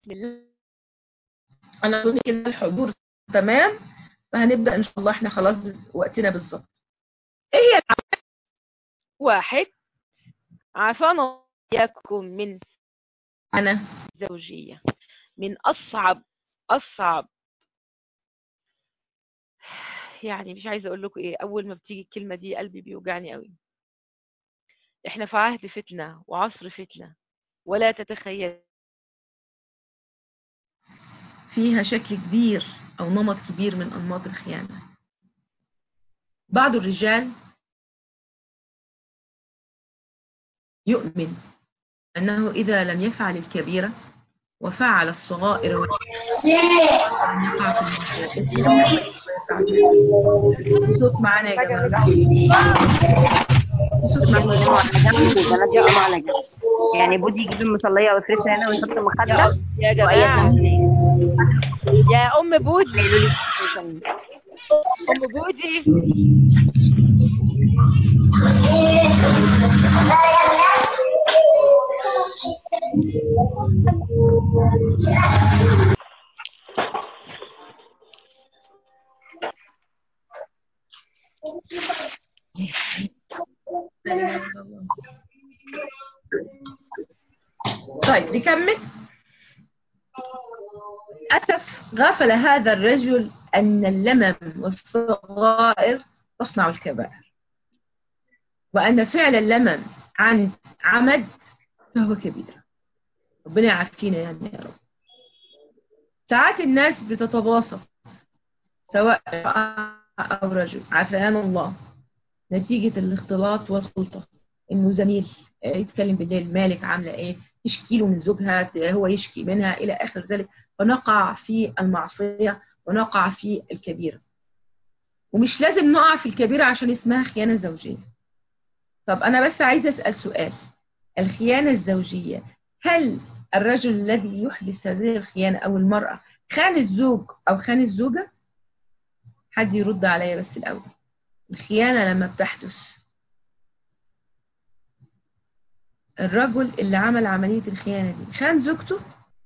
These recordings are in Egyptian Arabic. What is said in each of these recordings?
بسم الله انا اظن كده الحضور تمام فهنبدا ان شاء الله احنا خلاص وقتنا بالظبط ايه هي العوامل واحد عافانا اياكم من انا زوجيه من اصعب اصعب يعني مش عايزه اقول لكم ايه اول ما بتيجي الكلمه دي قلبي بيوجعني قوي احنا في عهد فتنه وعصر فتنه ولا تتخيل فيها شكل كبير او نمط كبير من انماط الخيانه بعض الرجال يؤمن انه اذا لم يفعل الكبيره وفعل الصغائر وال- أن يقع في المعصية. صوت معانا يا جماعه صوت معانا يقوموا على جنب والبنات يقوموا على جنب يعني بودي يجيب المصلية ويفرشها هنا ويحط المخدة يا وأي جماعه تمثيل. يا ام بودي قالوا لي عشان- ام بودي طيب نكمل أسف غفل هذا الرجل أن اللمم والصغائر تصنع الكبائر وأن فعل اللمم عن عمد فهو كبير ربنا يعافينا يعني يا رب ساعات الناس بتتواصل سواء امرأة أو رجل عافانا الله نتيجة الاختلاط والخلطة إنه زميل آه، يتكلم بالليل مالك عاملة إيه تشكي له من زوجها ت- هو يشكي منها إلى آخر ذلك فنقع في المعصية ونقع في الكبيرة ومش لازم نقع في الكبيرة عشان اسمها خيانة زوجية طب أنا بس عايزة أسأل سؤال الخيانة الزوجية هل الرجل الذي يحدث هذه الخيانة أو المرأة خان الزوج أو خان الزوجة حد يرد عليا بس الأول الخيانة لما بتحدث الرجل اللي عمل عملية الخيانة دي خان زوجته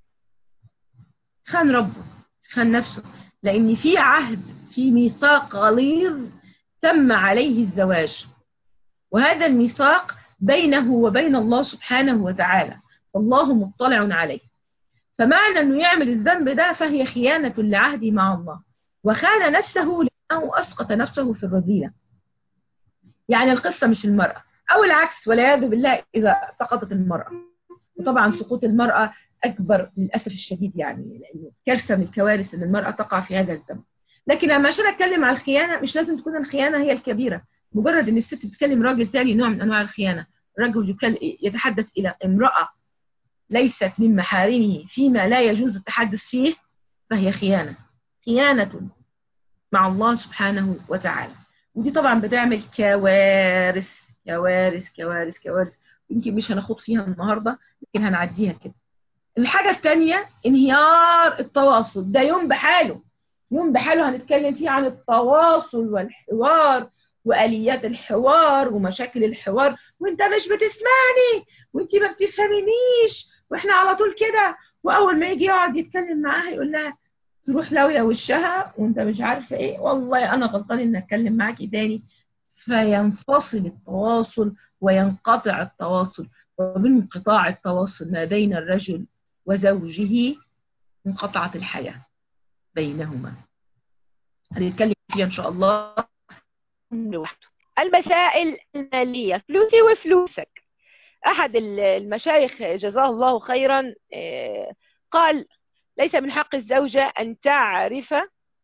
خان ربه خان نفسه لأن في عهد في ميثاق غليظ تم عليه الزواج وهذا الميثاق بينه وبين الله سبحانه وتعالى الله مطلع عليه فمعنى أنه يعمل الذنب ده فهي خيانة لعهده مع الله وخان نفسه لأنه أسقط نفسه في الرذيلة يعني القصة مش المرأة أو العكس والعياذ بالله إذا سقطت المرأة وطبعا سقوط المرأة أكبر للأسف الشديد يعني لأنه كارثة من الكوارث أن المرأة تقع في هذا الذنب لكن لما عشان أتكلم عن الخيانة مش لازم تكون الخيانة هي الكبيرة مجرد أن الست بتكلم راجل تاني نوع من أنواع الخيانة رجل يكل- يتحدث إلى امرأة ليست من محارمه فيما لا يجوز التحدث فيه فهي خيانة خيانة مع الله سبحانه وتعالى ودي طبعا بتعمل كوارث كوارث كوارث كوارث يمكن مش هناخد فيها النهاردة لكن هنعديها كده الحاجة التانية انهيار التواصل ده يوم بحاله يوم بحاله هنتكلم فيه عن التواصل والحوار وآليات الحوار ومشاكل الحوار وانت مش بتسمعني وانت ما بتفهمنيش واحنا على طول كده واول ما يجي يقعد يتكلم معاها يقول لها تروح لاويه وشها وانت مش عارفه ايه والله انا غلطان ان اتكلم معاكي تاني فينفصل التواصل وينقطع التواصل وبانقطاع التواصل ما بين الرجل وزوجه انقطعت الحياه بينهما هنتكلم فيها ان شاء الله لوحده المسائل المالية فلوسي وفلوسك أحد ال- المشايخ جزاه الله خيرا آه، قال ليس من حق الزوجة أن تعرف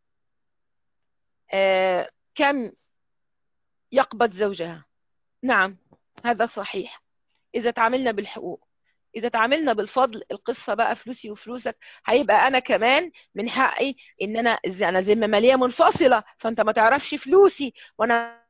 آه، كم يقبض زوجها نعم هذا صحيح إذا تعاملنا بالحقوق إذا تعاملنا بالفضل القصة بقى فلوسي وفلوسك هيبقى أنا كمان من حقي إن أنا أنا ذمة مالية منفصلة فأنت ما تعرفش فلوسي وأنا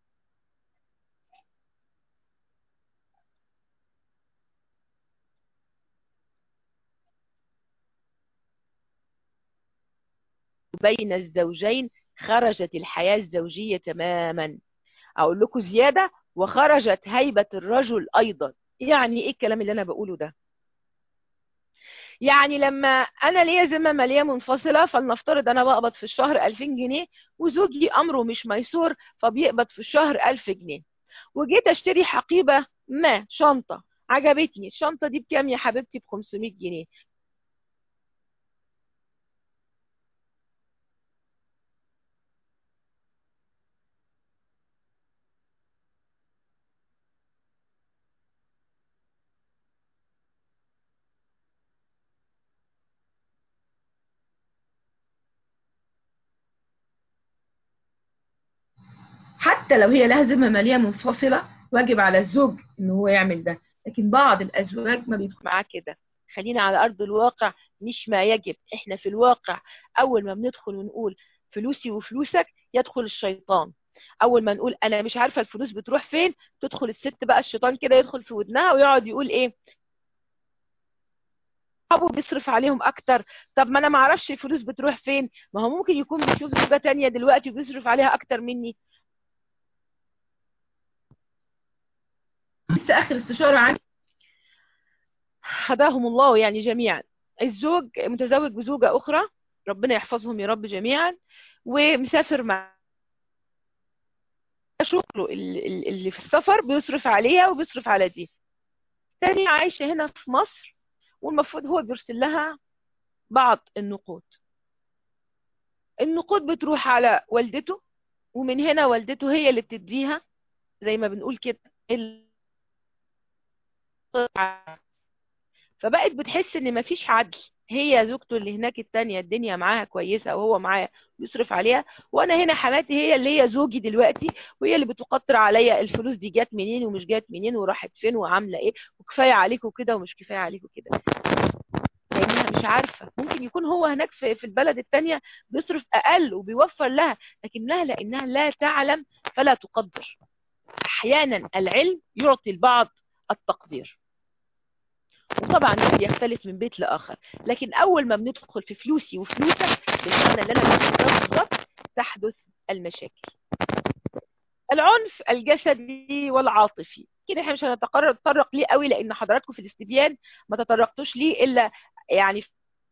بين الزوجين خرجت الحياة الزوجية تماما أقول لكم زيادة وخرجت هيبة الرجل أيضا يعني إيه الكلام اللي أنا بقوله ده يعني لما انا ليا ذمه ماليه منفصله فلنفترض انا بقبض في الشهر 2000 جنيه وزوجي امره مش ميسور فبيقبض في الشهر 1000 جنيه وجيت اشتري حقيبه ما شنطه عجبتني الشنطه دي بكام يا حبيبتي ب 500 جنيه حتى لو هي لها ذمه ماليه منفصله واجب على الزوج ان هو يعمل ده لكن بعض الازواج ما بيدخل معاه كده خلينا على ارض الواقع مش ما يجب احنا في الواقع اول ما بندخل ونقول فلوسي وفلوسك يدخل الشيطان اول ما نقول انا مش عارفه الفلوس بتروح فين تدخل الست بقى الشيطان كده يدخل في ودنها ويقعد يقول ايه ابو بيصرف عليهم اكتر طب ما انا ما اعرفش الفلوس بتروح فين ما هو ممكن يكون بيشوف زوجه تانية دلوقتي وبيصرف عليها اكتر مني لسه اخر استشاره عندي هداهم الله يعني جميعا الزوج متزوج بزوجة أخرى ربنا يحفظهم يا رب جميعا ومسافر مع شغله اللي في السفر بيصرف عليها وبيصرف على دي تاني عايشة هنا في مصر والمفروض هو بيرسل لها بعض النقود النقود بتروح على والدته ومن هنا والدته هي اللي بتديها زي ما بنقول كده فبقت بتحس ان مفيش عدل هي زوجته اللي هناك التانية الدنيا معاها كويسة وهو معاها بيصرف عليها وانا هنا حماتي هي اللي هي زوجي دلوقتي وهي اللي بتقطر عليا الفلوس دي جت منين ومش جت منين وراحت فين وعاملة ايه وكفاية عليكم كده ومش كفاية عليكم كده لانها مش عارفة ممكن يكون هو هناك في, في البلد التانية بيصرف اقل وبيوفر لها لكنها لانها لا تعلم فلا تقدر احيانا العلم يعطي البعض التقدير وطبعا ده بيختلف من بيت لاخر لكن اول ما بندخل في فلوسي وفلوسك بالمعنى اللي انا بقوله بالظبط تحدث المشاكل العنف الجسدي والعاطفي كده احنا مش هنتطرق ليه قوي لان حضراتكم في الاستبيان ما تطرقتوش ليه الا يعني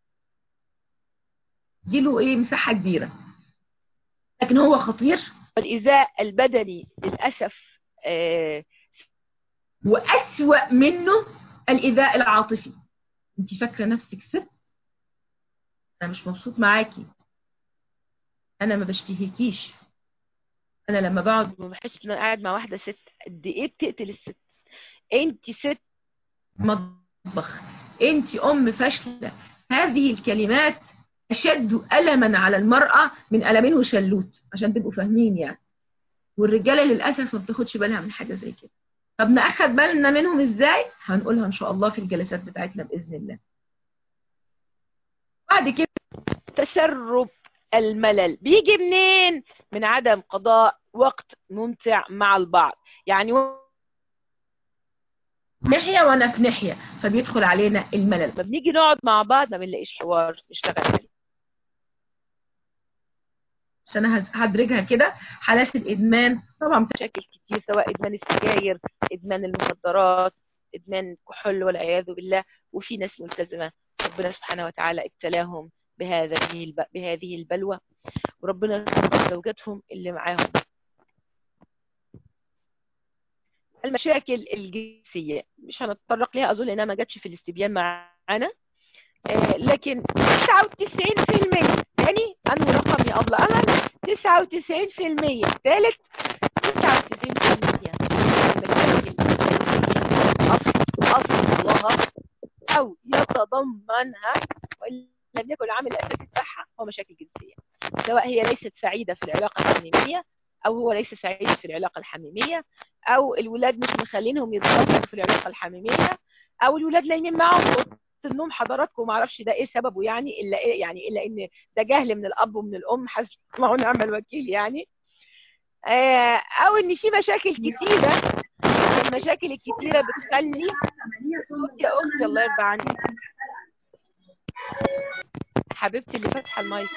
له ايه مساحه كبيره لكن هو خطير الايذاء البدني للاسف آه واسوا منه الإيذاء العاطفي انت فاكرة نفسك ست انا مش مبسوط معاكي انا ما بشتهيكيش انا لما بقعد ما بحسش ان انا قاعد مع واحده ست قد ايه بتقتل الست انت ست مطبخ انت ام فاشله هذه الكلمات اشد الما على المراه من قلمين وشلوت عشان تبقوا فاهمين يعني والرجاله للاسف ما بتاخدش بالها من حاجه زي كده طب ناخد بالنا منهم ازاي هنقولها ان شاء الله في الجلسات بتاعتنا باذن الله بعد كده تسرب الملل بيجي منين من عدم قضاء وقت ممتع مع البعض يعني و... ناحيه وانا في ناحيه فبيدخل علينا الملل لما بنيجي نقعد مع بعض ما بنلاقيش حوار نشتغل عليه عشان انا هدرجها كده حالات الادمان طبعا مشاكل كتير سواء ادمان السجاير ادمان المخدرات ادمان الكحول والعياذ بالله وفي ناس ملتزمه ربنا سبحانه وتعالى ابتلاهم بهذه بهذه البلوى وربنا يرزق زوجاتهم اللي معاهم المشاكل الجنسيه مش هنتطرق ليها اظن انها ما جاتش في الاستبيان معانا آه لكن 99% ثاني انه رقم يا ابله امل 99% ثالث 99% أصلها أو يتضمنها وإن لم يكن العامل الأساسي بتاعها هو مشاكل جنسية سواء هي ليست سعيدة في العلاقة الحميمية أو هو ليس سعيد في العلاقة الحميمية أو الولاد مش مخلينهم يتضامنوا في العلاقة الحميمية أو الولاد لايمين معاهم النوم حضراتكم ما اعرفش ده ايه سببه يعني الا إيه يعني الا ان ده جهل من الاب ومن الام حسب ما ونعم الوكيل يعني آه او ان في مشاكل كتيره المشاكل الكتيره بتخلي يا اختي الله يرضى عنك حبيبتي اللي فاتحه المايك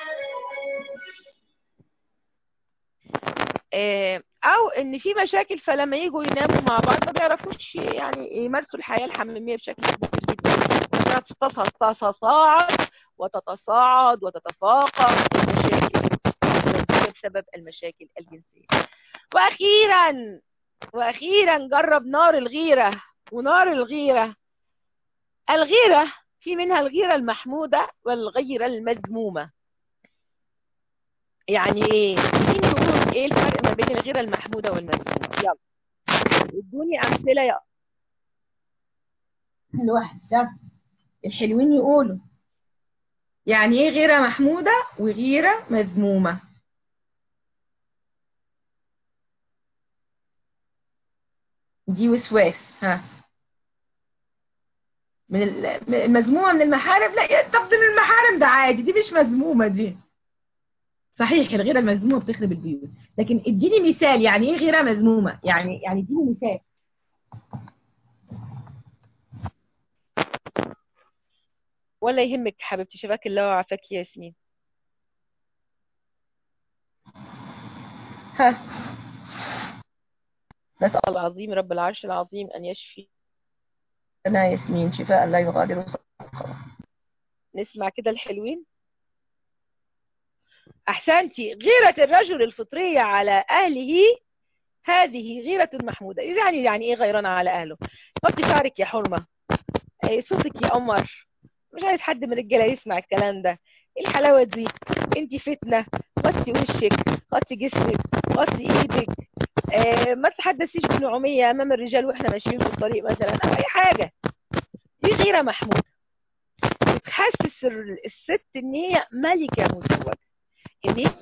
آه او ان في مشاكل فلما يجوا يناموا مع بعض ما بيعرفوش يعني يمارسوا الحياه الحميميه بشكل كبير جدا تتصاعد وتتصاعد وتتفاقم المشاكل الزوجية بسبب المشاكل الجنسية وأخيرا وأخيرا جرب نار الغيرة ونار الغيرة الغيرة في منها الغيرة المحمودة والغيرة المذمومة يعني ايه مين يقول ايه الفرق ما بين الغيرة المحمودة والمذمومة يلا ادوني امثلة يا الواحد ده الحلوين يقولوا يعني ايه غيرة محمودة وغيرة مذمومة دي وسواس ها من المذمومة من المحارم لا طب من المحارم ده عادي دي مش مذمومة دي صحيح الغيرة المذمومة بتخرب البيوت لكن اديني مثال يعني ايه غيرة مذمومة يعني يعني اديني مثال ولا يهمك حبيبتي شفاك الله وعافاك يا ياسمين ها نسأل الله العظيم رب العرش العظيم أن يشفي أنا ياسمين شفاء لا يغادر سقما نسمع كده الحلوين أحسنتي غيرة الرجل الفطرية على أهله هذه غيرة محمودة يعني يعني إيه غيران على أهله غطي شعرك يا حرمة إيه صوتك يا قمر مش عايز حد من الرجاله يسمع الكلام ده ايه الحلاوه دي انت فتنه غطي وشك غطي جسمك غطي ايدك آه ما تتحدثيش بنعوميه امام الرجال واحنا ماشيين في الطريق مثلا او اي حاجه دي غيره محموده بتحسس الست ان هي ملكه مزوجه ان هي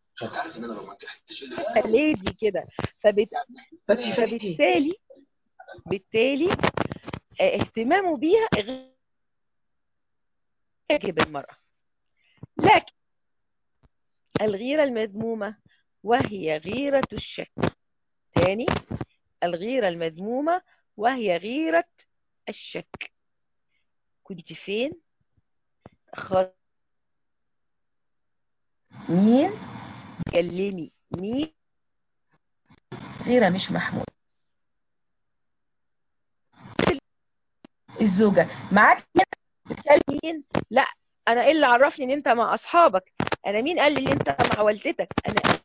ليدي كده فبت... فبالتالي بالتالي آه اهتمامه بيها يجب المرأة لكن الغيرة المذمومة وهي غيرة الشك ثاني الغيرة المذمومة وهي غيرة الشك كنت فين خر... مين كلمي مين غيرة مش محمود الزوجة معاك بتسأل مين لا انا ايه اللي عرفني ان انت مع اصحابك انا مين قال لي ان انت مع والدتك انا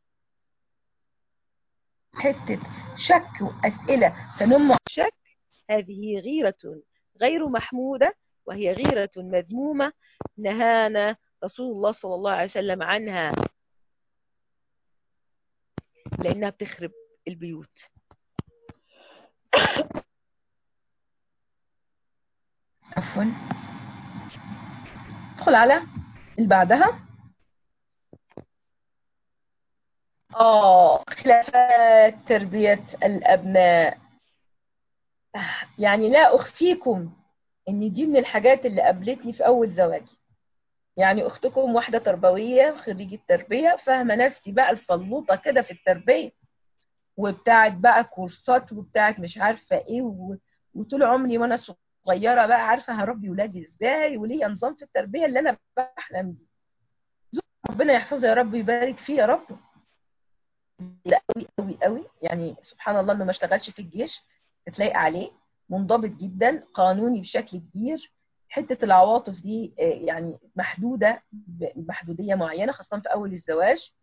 حتة شك وأسئلة تنم شك هذه غيرة غير محمودة وهي غيرة مذمومة نهانا رسول الله صلى الله عليه وسلم عنها لأنها بتخرب البيوت عفوا ندخل على اللي بعدها آه خلافات تربية الأبناء يعني لا أخفيكم إن دي من الحاجات اللي قابلتني في أول زواجي يعني أختكم واحدة تربوية خريجة تربية فاهمة نفسي بقى الفلوطة كده في التربية وبتاعت بقى كورسات وبتاعت مش عارفة إيه و... وطول عمري وأنا صغيرة بقى عارفة هربي ولادي إزاي وليه نظام في التربية اللي أنا بحلم بيه ربنا يحفظه يا رب ويبارك فيه يا رب لا قوي قوي قوي يعني سبحان الله انه ما اشتغلش في الجيش تتلاقي عليه منضبط جدا قانوني بشكل كبير حته العواطف دي يعني محدوده بمحدوديه معينه خاصه في اول الزواج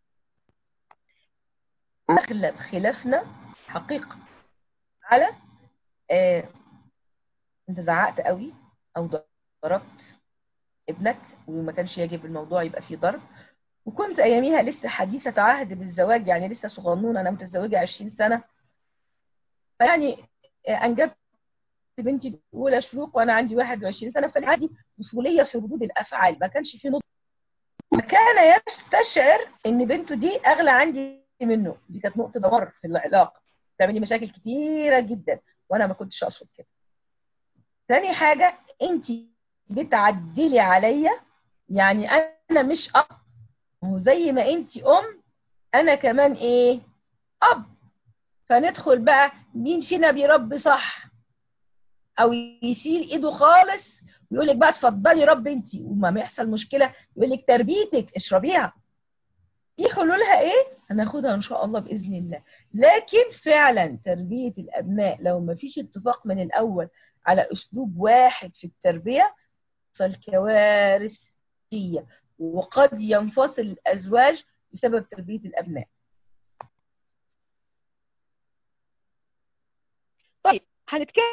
اغلب خلافنا حقيقه على آه انت زعقت قوي او ضربت ابنك وما كانش يجب الموضوع يبقى فيه ضرب وكنت اياميها لسه حديثة عهد بالزواج يعني لسه صغنونة انا متزوجة 20 سنة فيعني انجبت بنتي الاولى شروق وانا عندي 21 سنة فانا عندي طفولية في ردود الافعال ما كانش في نضج فكان يستشعر ان بنته دي اغلى عندي منه دي كانت نقطة دمار في العلاقة بتعملي مشاكل كتيرة جدا وانا ما كنتش اقصد كده تاني حاجة انت بتعدلي عليا يعني انا مش اب وزي ما انت ام انا كمان ايه اب فندخل بقى مين فينا بيربي صح او يشيل ايده خالص ويقول لك بقى اتفضلي رب انت وما يحصل مشكله يقول لك تربيتك اشربيها دي حلولها ايه هناخدها ان شاء الله باذن الله لكن فعلا تربيه الابناء لو ما فيش اتفاق من الاول على اسلوب واحد في التربيه تحصل كوارثية وقد ينفصل الأزواج بسبب تربية الأبناء طيب هنتكلم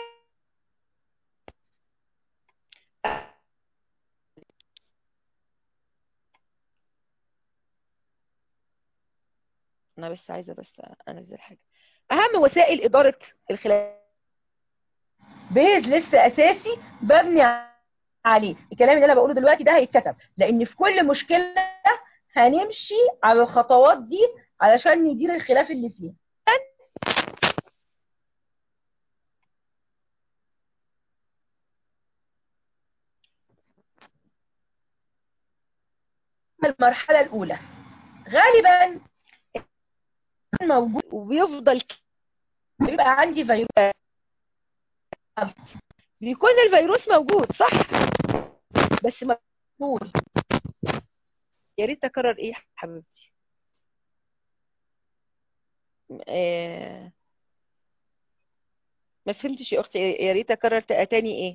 انا بس عايزه بس انزل حاجه اهم وسائل اداره الخلاف بيز لسه أساسي ببني عليه الكلام اللي أنا بقوله دلوقتي ده هيتكتب لأن في كل مشكلة هنمشي على الخطوات دي علشان ندير الخلاف اللي فيها المرحلة الأولى غالبا موجود وبيفضل بيبقى عندي فيروس بيكون الفيروس موجود صح بس مقبول يا ريت اكرر ايه حبيبتي آه، ما فهمتش يا اختي يا ريت اكرر تاني ايه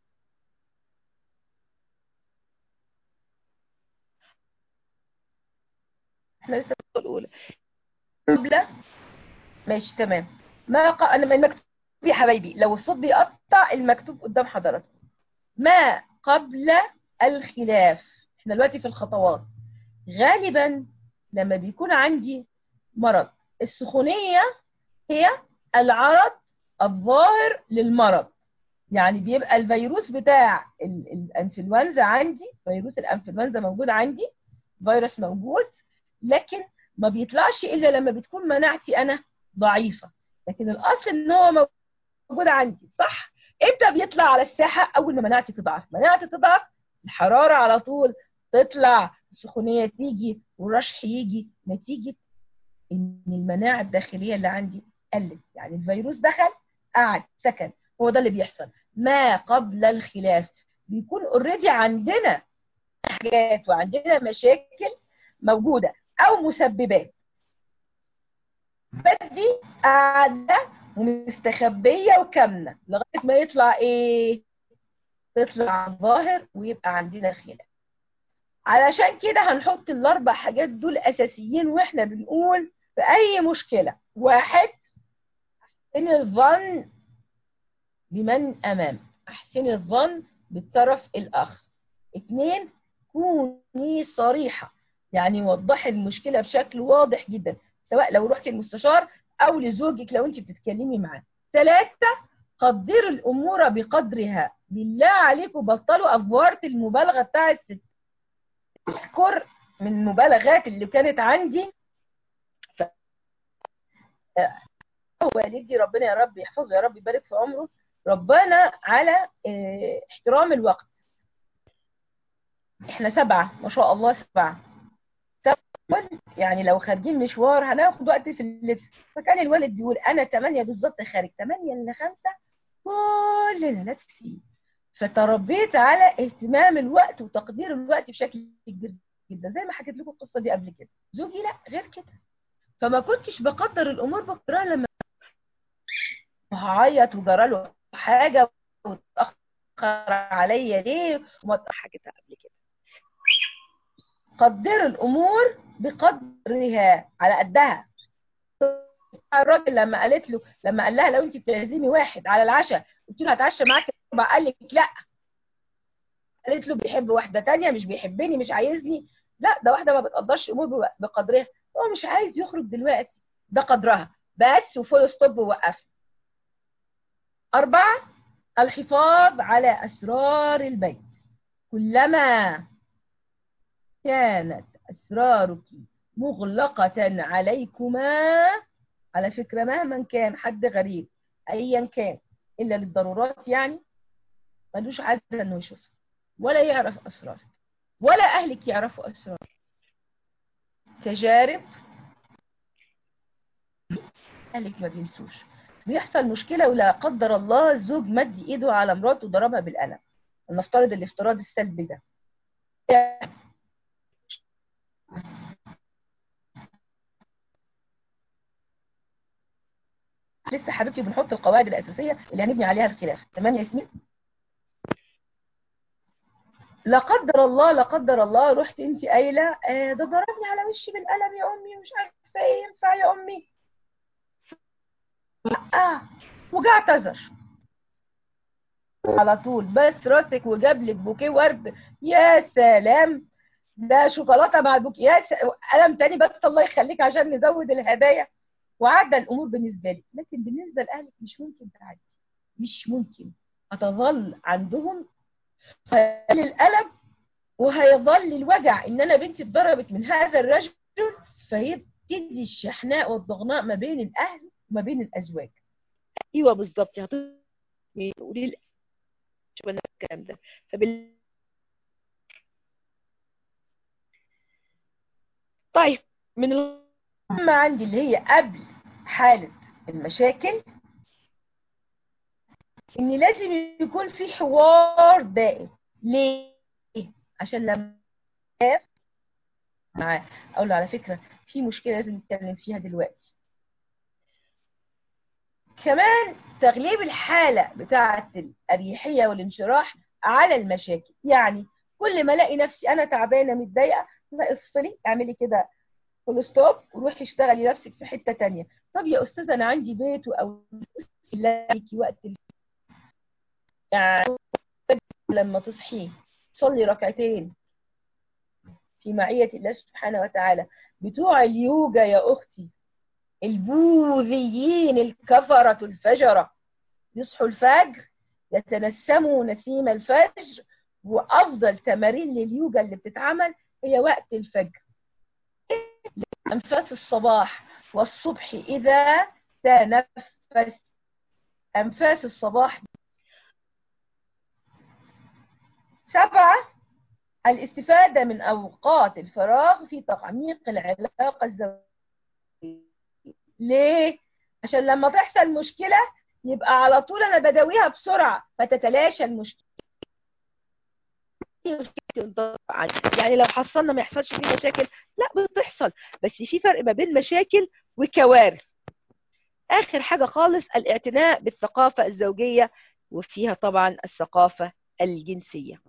احنا لسه في الأولى قبل ماشي تمام ما ق... أنا المكتوب يا حبايبي لو الصوت بيقطع المكتوب قدام حضراتكم ما قبل الخلاف احنا دلوقتي في الخطوات غالبا لما بيكون عندي مرض السخونية هي العرض الظاهر للمرض يعني بيبقى الفيروس بتاع ال- الانفلونزا عندي فيروس الانفلونزا موجود عندي فيروس موجود لكن ما بيطلعش الا لما بتكون مناعتي انا ضعيفة لكن الاصل ان هو موجود عندي صح امتى بيطلع على الساحة اول ما مناعتي تضعف مناعتي تضعف الحرارة على طول تطلع السخونية تيجي والرشح يجي نتيجة ان المناعة الداخلية اللي عندي قلت يعني الفيروس دخل قعد سكن هو ده اللي بيحصل ما قبل الخلاف بيكون اوريدي عندنا حاجات وعندنا مشاكل موجودة او مسببات بدي قاعدة ومستخبية وكامنة لغاية ما يطلع ايه تطلع الظاهر ويبقى عندنا خلاف علشان كده هنحط الاربع حاجات دول اساسيين واحنا بنقول في اي مشكلة واحد احسن الظن بمن امام احسن الظن بالطرف الاخر اتنين كوني صريحة يعني وضحي المشكلة بشكل واضح جدا سواء لو رحتي المستشار او لزوجك لو انت بتتكلمي معاه ثلاثة قدروا الامور بقدرها بالله عليكم بطلوا افوارة المبالغة بتاع الست اذكر من المبالغات اللي كانت عندي ف... والدي ربنا يا رب يحفظه يا رب يبارك في عمره ربنا على اه احترام الوقت احنا سبعة ما شاء الله سبعة سبعة يعني لو خارجين مشوار هناخد وقت في اللبس فكان الوالد بيقول انا 8 بالظبط خارج 8 ل 5 كلنا لا تكفي فتربيت على اهتمام الوقت وتقدير الوقت بشكل كبير جدا زي ما حكيت لكم القصه دي قبل كده زوجي لا غير كده فما كنتش بقدر الامور بقدرها لما هعيط وجرى له حاجه وتاخر عليا ليه وما حاجتها قبل كده قدر الامور بقدرها على قدها الراجل لما قالت له لما قال لها لو انت بتعزمي واحد على العشاء قلت له هتعشى معاك قال لك لا قالت له بيحب واحده تانية مش بيحبني مش عايزني لا ده واحده ما بتقدرش امور بقدرها هو مش عايز يخرج دلوقتي ده قدرها بس وفول ستوب ووقف أربعة الحفاظ على أسرار البيت كلما كانت أسرارك مغلقة عليكما على فكرة مهما كان حد غريب أيا كان إلا للضرورات يعني ملوش عادة إنه يشوف ولا يعرف أسرارك ولا أهلك يعرفوا أسرارك تجارب أهلك ما بينسوش بيحصل مشكلة ولا قدر الله الزوج مد إيده على مراته وضربها بالقلم نفترض الافتراض السلبي ده لسه حبيبتي بنحط القواعد الأساسية اللي هنبني عليها الخلاف تمام يا ياسمين لا قدر الله لا قدر الله رحت انت قايله آه ده ضربني على وشي بالقلم يا امي ومش عارفه ايه ينفع يا امي لا وجا اعتذر على طول بس راسك وجاب لك بوكيه ورد يا سلام ده شوكولاته مع البوكيه يا س... قلم تاني بس الله يخليك عشان نزود الهدايا وعدى الامور بالنسبه لي لكن بالنسبه لاهلك مش ممكن تعدي مش ممكن هتظل عندهم الالم وهيظل الوجع ان انا بنتي اتضربت من هذا الرجل فيبتدي الشحناء والضغناء ما بين الاهل وما بين الازواج ايوه بالظبط هتقولي لي شو الكلام ده فبال طيب من المهمة عندي اللي هي قبل حالة المشاكل ان لازم يكون في حوار دائم ليه عشان لما معاه اقول له على فكرة في مشكلة لازم نتكلم فيها دلوقتي كمان تغليب الحالة بتاعة الأريحية والانشراح على المشاكل يعني كل ما الاقي نفسي انا تعبانه متضايقه لا افصلي اعملي كده فول ستوب وروحي اشتغلي نفسك في حته تانية طب يا استاذه انا عندي بيت او ليكي وقت يعني لما تصحي صلي ركعتين في معية الله سبحانه وتعالى بتوع اليوجا يا أختي البوذيين الكفرة الفجرة يصحوا الفجر يتنسموا نسيم الفجر وأفضل تمارين لليوجا اللي بتتعمل هي وقت الفجر أنفاس الصباح والصبح إذا تنفس أنفاس الصباح سبعة الاستفادة من أوقات الفراغ في تعميق العلاقة الزوجية ليه؟ عشان لما تحصل مشكلة يبقى على طول أنا بداويها بسرعة فتتلاشى المشكلة يعني لو حصلنا ما يحصلش فيه مشاكل لا بتحصل بس في فرق ما بين مشاكل وكوارث آخر حاجة خالص الاعتناء بالثقافة الزوجية وفيها طبعا الثقافة الجنسية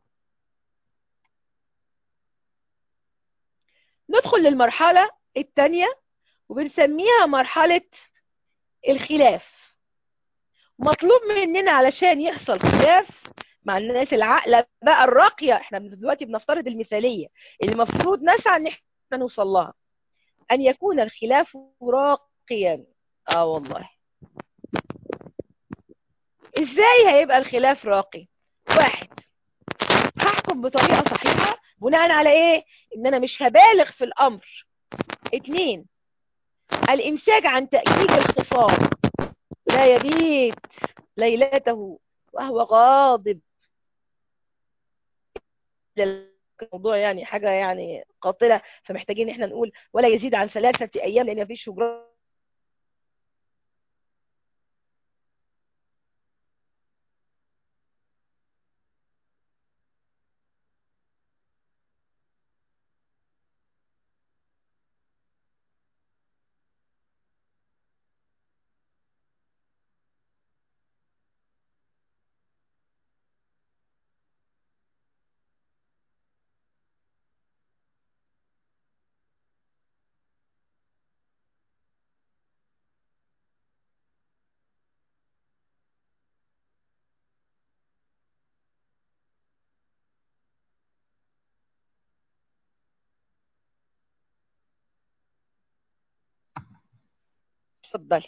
ندخل للمرحلة الثانية وبنسميها مرحلة الخلاف مطلوب مننا علشان يحصل خلاف مع الناس العاقلة بقى الراقية احنا دلوقتي بنفترض المثالية اللي المفروض نسعى ان احنا نوصل لها ان يكون الخلاف راقيا اه والله ازاي هيبقى الخلاف راقي واحد هحكم بطريقة صحيحة بناء على ايه ان انا مش هبالغ في الامر اتنين الامساك عن تأكيد الخصام لا يبيت ليلته وهو غاضب الموضوع يعني حاجة يعني قاتلة فمحتاجين احنا نقول ولا يزيد عن ثلاثة ايام لان مفيش هجران اتفضلي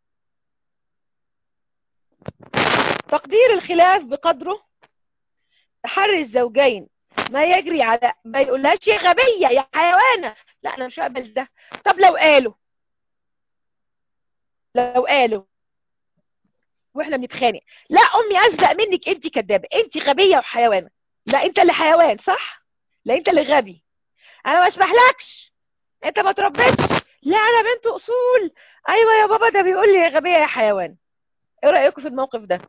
تقدير الخلاف بقدره تحري الزوجين ما يجري على ما يقولهاش يا غبية يا حيوانة لا انا مش هقبل ده طب لو قالوا لو قالوا واحنا بنتخانق لا امي ازهق منك انت كدابه انت غبيه وحيوانه لا انت اللي حيوان صح لا انت اللي غبي انا ما اسمحلكش انت ما تربيتش لا انا بنت اصول ايوه يا بابا ده بيقول لي يا غبيه يا حيوان ايه رايكم في الموقف ده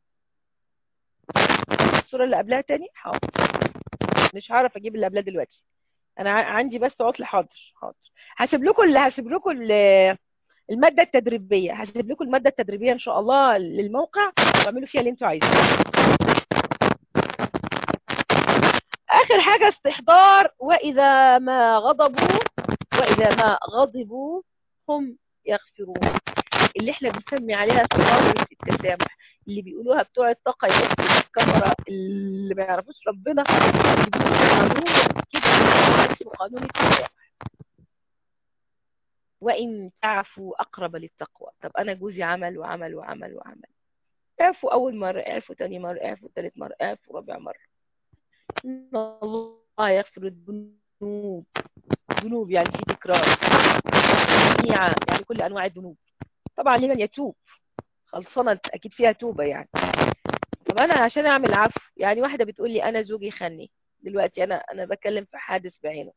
الصوره اللي قبلها تاني حاضر مش هعرف اجيب اللي قبلها دلوقتي انا عندي بس عطل حاضر حاضر هسيب لكم اللي هسيب لكم الماده التدريبيه هسيب لكم الماده التدريبيه ان شاء الله للموقع واعملوا فيها اللي انتوا عايزينه واخر حاجة استحضار واذا ما غضبوا واذا ما غضبوا هم يغفرون اللي احنا بنسمي عليها ثمرة التسامح اللي بيقولوها بتوع الطاقة يبقوا الكفرة اللي ما يعرفوش ربنا قانون كده اسمه قانون التسامح وإن تعفوا أقرب للتقوى طب أنا جوزي عمل وعمل وعمل وعمل اعفوا أول مرة اعفوا تاني مرة اعفوا تالت مرة اعفوا رابع مرة إن الله يغفر الذنوب ذنوب يعني في تكرار جميعا يعني كل أنواع الذنوب طبعا لمن يتوب خلصنا أكيد فيها توبة يعني طب أنا عشان أعمل عفو يعني واحدة بتقول لي أنا زوجي خني دلوقتي أنا أنا بتكلم في حادث بعينه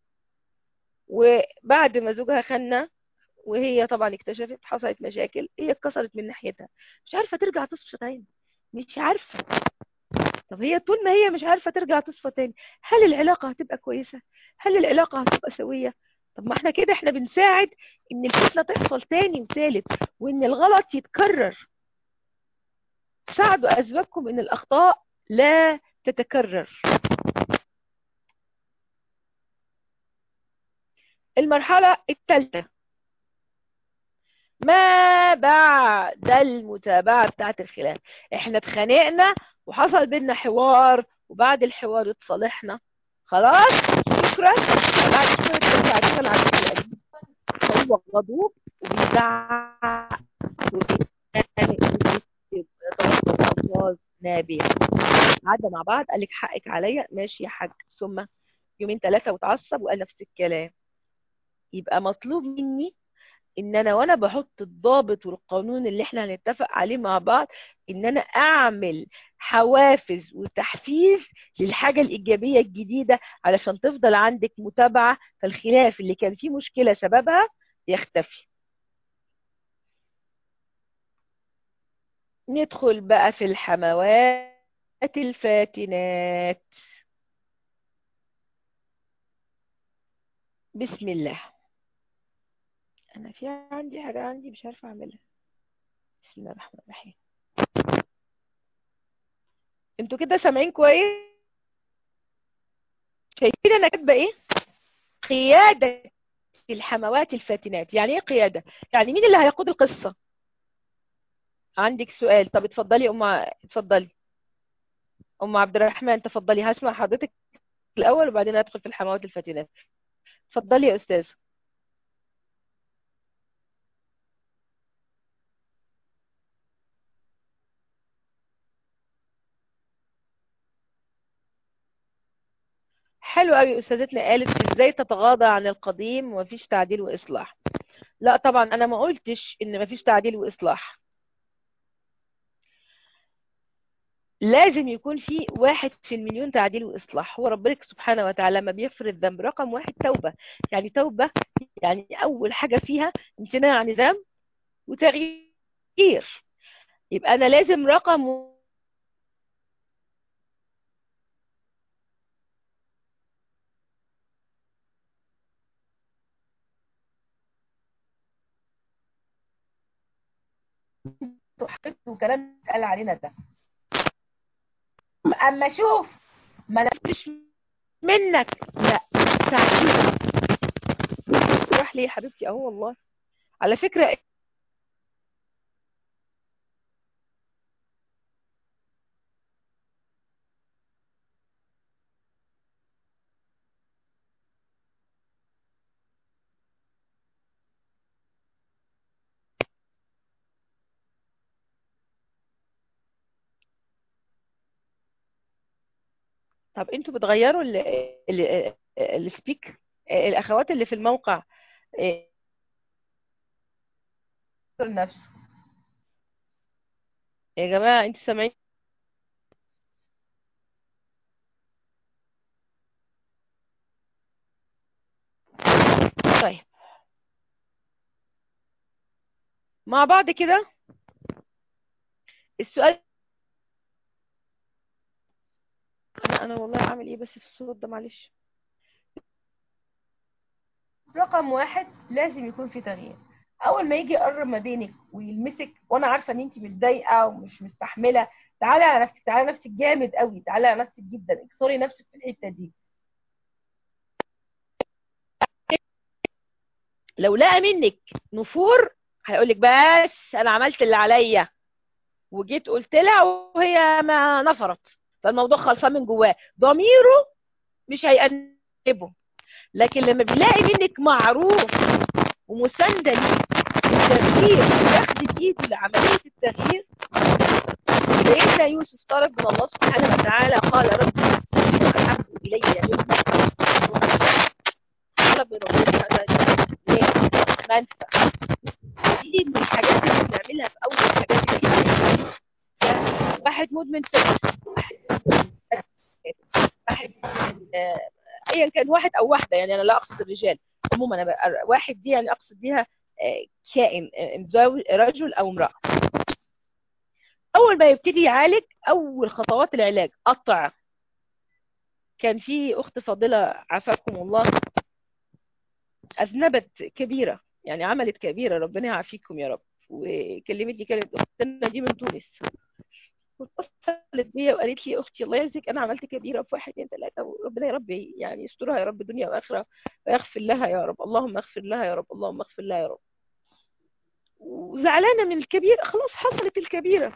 وبعد ما زوجها خنا وهي طبعا اكتشفت حصلت مشاكل هي اتكسرت من ناحيتها مش عارفة ترجع تصفى تاني مش عارفة طب هي طول ما هي مش عارفة ترجع تصفى تاني هل العلاقة هتبقى كويسة هل العلاقة هتبقى سوية طب ما احنا كده احنا بنساعد ان الفتنة تحصل تاني وتالت وان الغلط يتكرر ساعدوا اسبابكم ان الاخطاء لا تتكرر المرحلة الثالثة ما بعد المتابعة بتاعت الخلاف احنا اتخانقنا وحصل بينا حوار وبعد الحوار اتصالحنا خلاص شكرا بعد شوية ترجع تشتغل على القديم هو غضوب وبيزعق وبيتخانق وبيتوقف نابية قعدنا مع بعض قال لك حقك عليا ماشي يا حاج ثم يومين ثلاثة وتعصب وقال نفس الكلام يبقى مطلوب مني ان انا وانا بحط الضابط والقانون اللي احنا هنتفق عليه مع بعض ان انا اعمل حوافز وتحفيز للحاجة الايجابية الجديدة علشان تفضل عندك متابعة فالخلاف اللي كان فيه مشكلة سببها يختفي ندخل بقى في الحموات الفاتنات بسم الله انا في عندي حاجة عندي مش عارفة اعملها بسم الله الرحمن الرحيم انتوا كده سامعين كويس شايفين انا كاتبه ايه قيادة الحموات الفاتنات يعني ايه قيادة يعني مين اللي هيقود القصة عندك سؤال طب اتفضلي ام اتفضلي ام عبد الرحمن تفضلي هسمع حضرتك الاول وبعدين ادخل في الحموات الفاتنات اتفضلي يا استاذه حلو قوي استاذتنا قالت ازاي تتغاضى عن القديم ومفيش تعديل واصلاح لا طبعا انا ما قلتش ان مفيش تعديل واصلاح لازم يكون في واحد في المليون تعديل واصلاح هو ربنا سبحانه وتعالى لما بيغفر الذنب رقم واحد توبة يعني توبة يعني اول حاجة فيها امتناع عن ذنب وتغيير يبقى انا لازم رقم وكلام قال علينا ده اما شوف ما نفسش منك لا تعجيل راح لي يا حبيبتي اهو والله على فكرة طب انتوا بتغيروا السبيك الاخوات اللي في الموقع نفسه يا جماعة انتوا سامعين طيب مع بعض كده السؤال انا انا والله اعمل ايه بس في الصوت ده معلش رقم واحد لازم يكون في تغيير اول ما يجي يقرب ما بينك ويلمسك وانا عارفه ان انت متضايقه ومش مستحمله تعالي على نفسك تعالي على نفسك جامد قوي تعالي على نفسك جدا اكسري نفسك في الحته دي لو لقى منك نفور هيقول لك بس انا عملت اللي عليا وجيت قلت لها وهي ما نفرت فالموضوع خلصان من جواه ضميره مش هيأنبه لكن لما بيلاقي منك معروف ومساندة ليه التغيير وياخد بايده لعملية التغيير سيدنا يوسف طلب من الله سبحانه وتعالى قال رب أحب إلي مما طلب من ربنا هذا منفع دي من الحاجات اللي بنعملها في أول الحاجات اللي واحد مدمن سكر واحد آه، ايا كان واحد او واحده يعني انا لا اقصد الرجال عموما انا بقى- واحد دي يعني اقصد بيها آه، كائن آه، زوج رجل او امراه اول ما يبتدي يعالج اول خطوات العلاج قطع كان في اخت فاضله عافاكم الله اذنبت كبيره يعني عملت كبيره ربنا يعافيكم يا رب وكلمتني كانت اختنا دي من تونس واتصلت بيا وقالت لي اختي الله يعزك انا عملت كبيره في واحد اثنين ثلاثه وربنا يا رب يعني يسترها يا رب دنيا واخره ويغفر لها يا رب اللهم اغفر لها يا رب اللهم اغفر لها يا رب وزعلانه من الكبيره خلاص حصلت الكبيره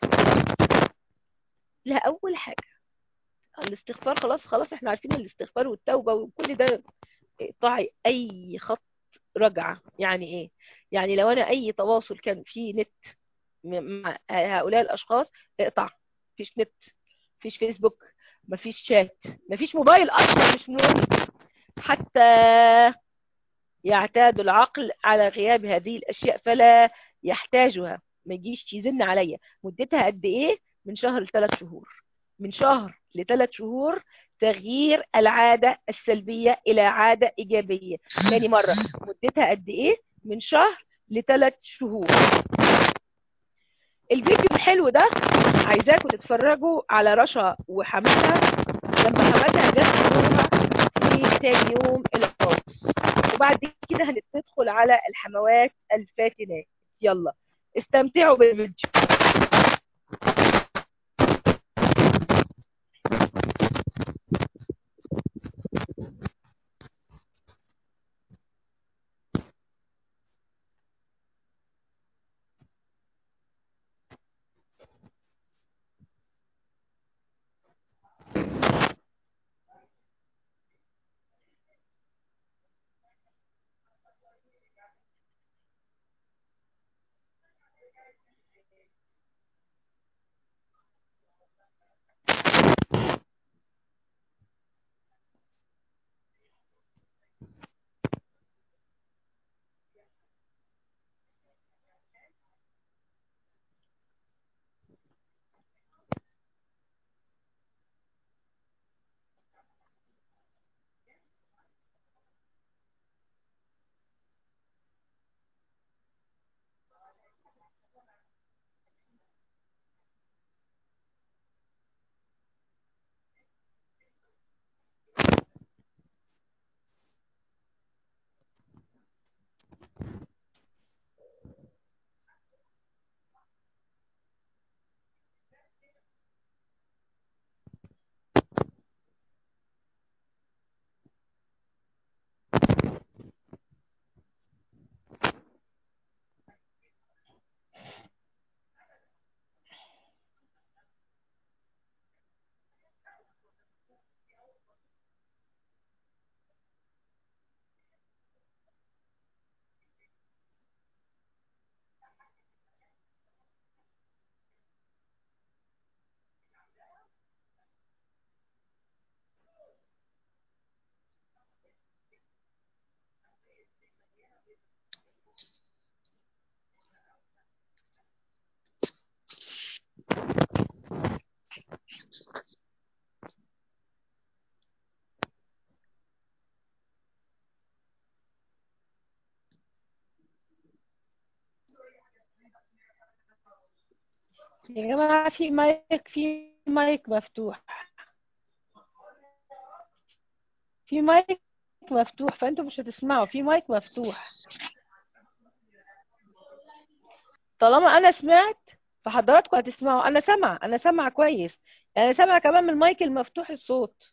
لا اول حاجه الاستغفار خلاص خلاص احنا عارفين الاستغفار والتوبه وكل ده اقطعي اي خط رجعه يعني ايه يعني لو انا اي تواصل كان فيه نت م- مع هؤلاء الاشخاص اقطع مفيش نت مفيش فيسبوك مفيش شات مفيش موبايل اصلا مش مهم حتى يعتاد العقل على غياب هذه الاشياء فلا يحتاجها ما يجيش يزن عليا مدتها قد ايه من شهر لثلاث شهور من شهر لثلاث شهور تغيير العادة السلبية إلى عادة إيجابية تاني مرة مدتها قد إيه من شهر لثلاث شهور الفيديو الحلو ده عايزاكم تتفرجوا على رشا وحماتها لما حماتها جت تزورها في تاني يوم الغوص وبعد كده هندخل على الحموات الفاتنات يلا استمتعوا بالفيديو يا جماعة في مايك في مايك مفتوح في مايك مفتوح فانتوا مش هتسمعوا في مايك مفتوح طالما انا سمعت فحضراتكم هتسمعوا انا سامعه انا سامعه كويس يعني انا سامعه كمان من المايك المفتوح الصوت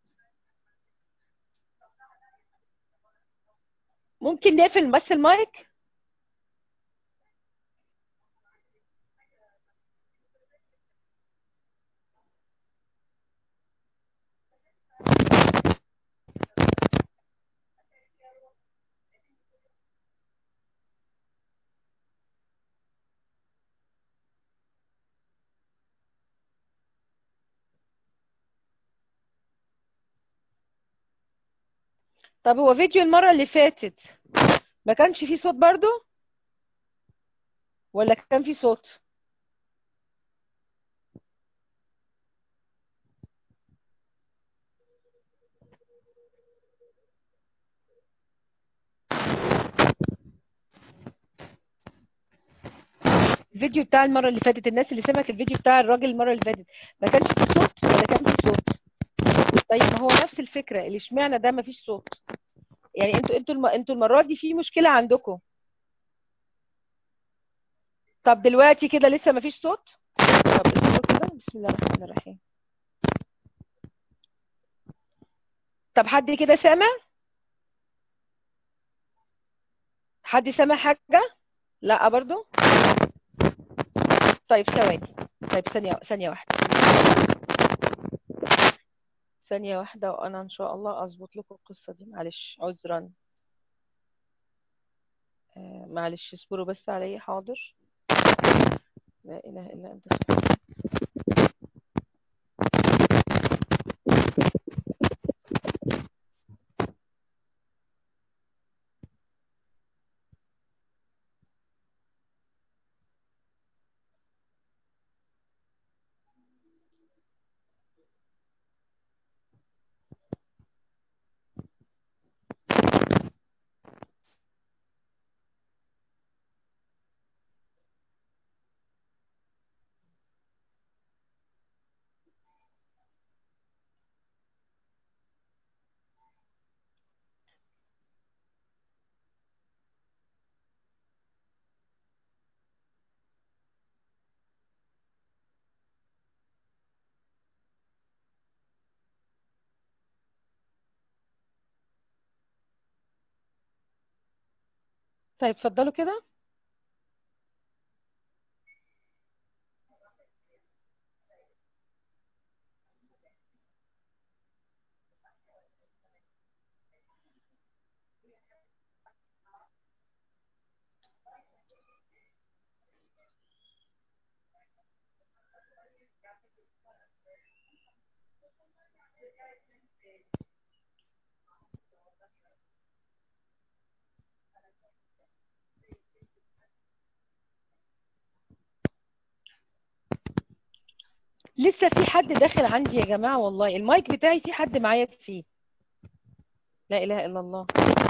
ممكن نقفل بس المايك طب هو فيديو المرة اللي فاتت ما كانش فيه صوت برضو ولا كان فيه صوت الفيديو بتاع المرة اللي فاتت الناس اللي سمعت الفيديو بتاع الراجل المرة اللي فاتت ما كانش فيه صوت ولا كان فيه صوت طيب ما هو نفس الفكرة اللي اشمعنى ده ما فيش صوت يعني انتوا انتوا الم... انتوا المرة دي في مشكلة عندكم طب دلوقتي كده لسه ما فيش صوت طب اصبروا كده بسم الله الرحمن الرحيم طب حد كده سامع حد سامع حاجة لا برضو طيب ثواني طيب ثانية ثانية واحدة ثانية واحدة وأنا إن شاء الله أظبط لكم القصة دي معلش عذرا آه معلش اصبروا بس عليا حاضر لا إله إلا أنت سبحانك طيب اتفضلوا كده لسه في حد داخل عندي يا جماعة والله المايك بتاعي في حد معايا فيه لا إله إلا الله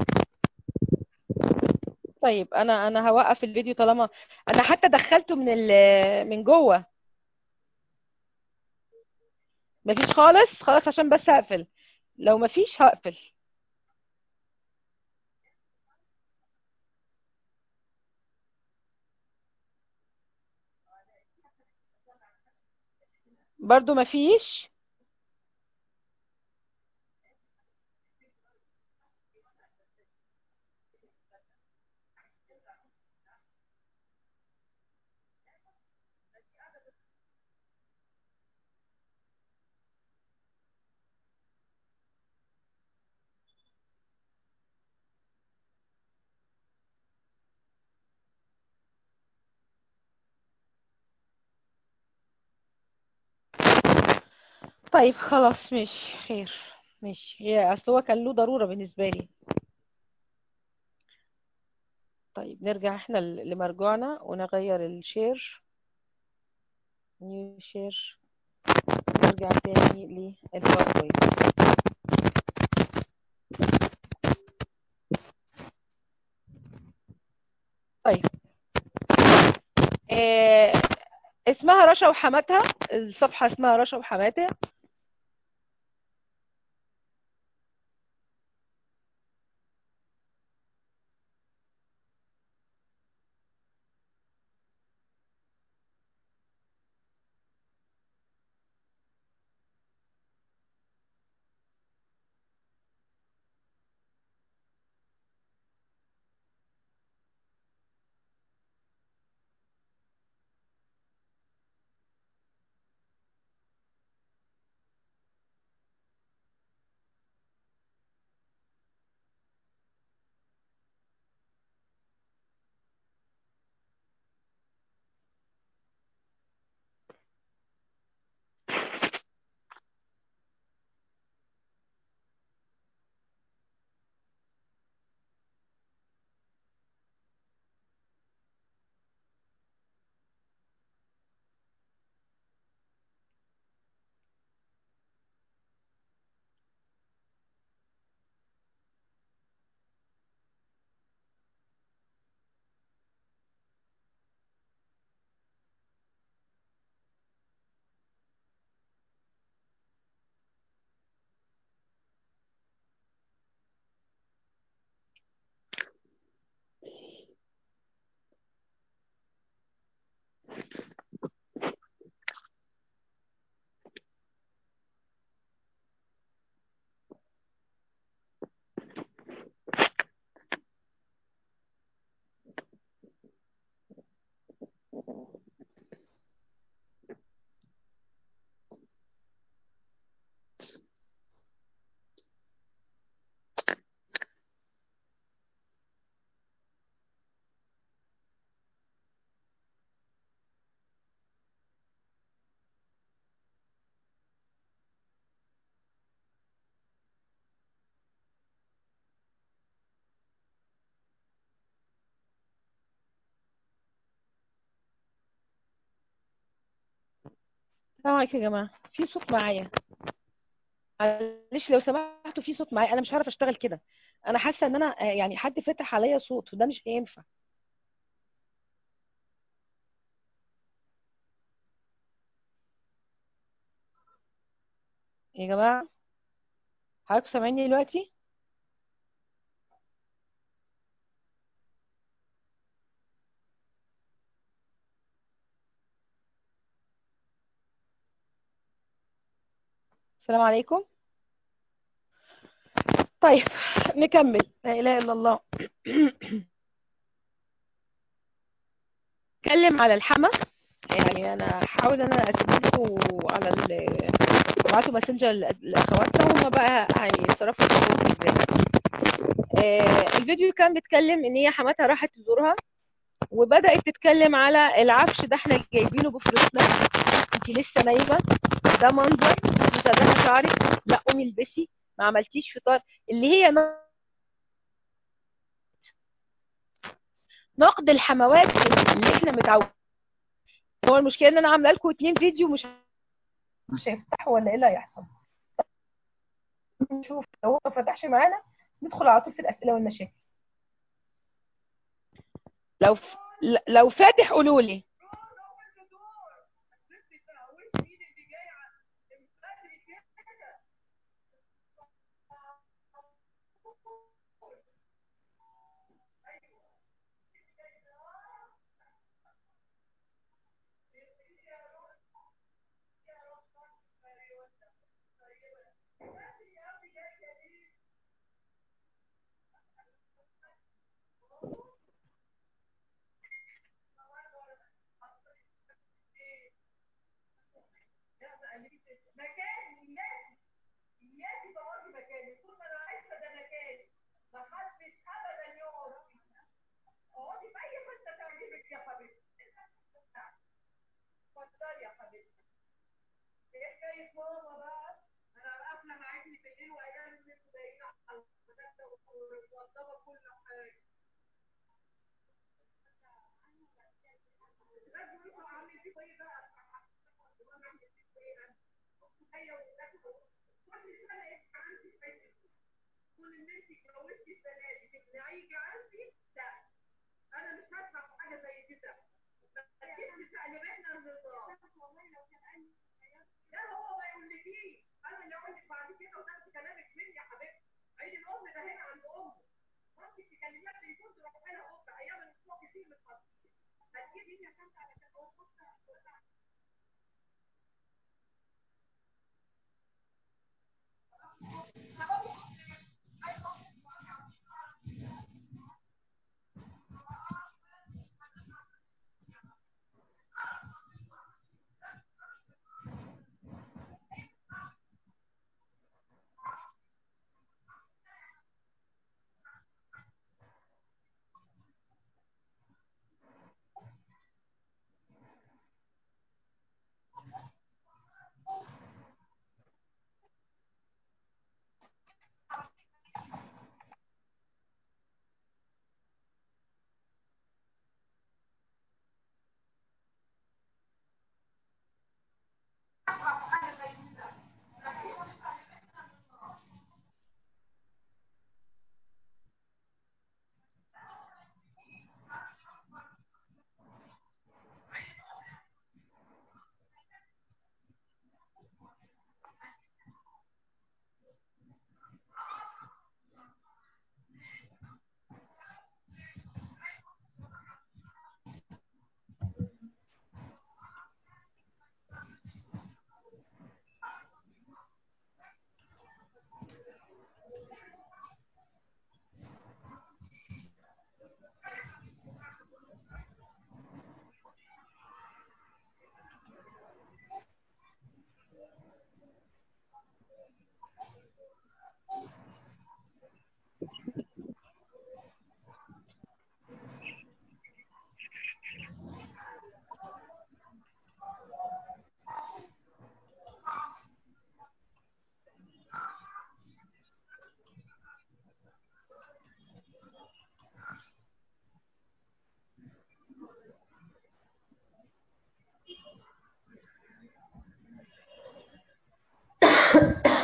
طيب أنا أنا هوقف الفيديو طالما أنا حتى دخلته من ال من جوه مفيش خالص خلاص عشان بس هقفل لو مفيش هقفل برضو مفيش طيب خلاص ماشي خير ماشي هي اصل هو كان له ضرورة بالنسبة لي طيب نرجع احنا ل- لمرجوعنا ونغير الشير نيو شير نرجع تاني للباوربوينت طيب آه اسمها رشا وحماتها الصفحة اسمها رشا وحماتها السلام عليكم يا جماعة في صوت معايا معلش لو سمحتوا في صوت معايا انا مش هعرف اشتغل كده انا حاسة ان انا آه، يعني حد فتح عليا صوت وده مش هينفع يا جماعة حضراتكم سامعيني دلوقتي السلام عليكم طيب نكمل لا اله الا الله اتكلم على الحما يعني انا هحاول ان انا اسيب لكم على ال ابعتوا ماسنجر لاخواتنا وهم بقى هيتصرفوا في الفيديو ازاي آه، الفيديو كان بيتكلم ان هي حماتها راحت تزورها وبدأت تتكلم على العفش ده احنا جايبينه بفلوسنا انت لسه نايمه ده منظر مسرحه شعرك لا قومي البسي ما عملتيش فطار اللي هي نقد الحموات اللي احنا متعودين هو المشكله ان انا عامله لكم اتنين فيديو مش مش هيفتحوا ولا ايه اللي هيحصل نشوف لو هو ما فتحش معانا ندخل على طول في الاسئله والمشاكل لو ف... لو فاتح قولوا لي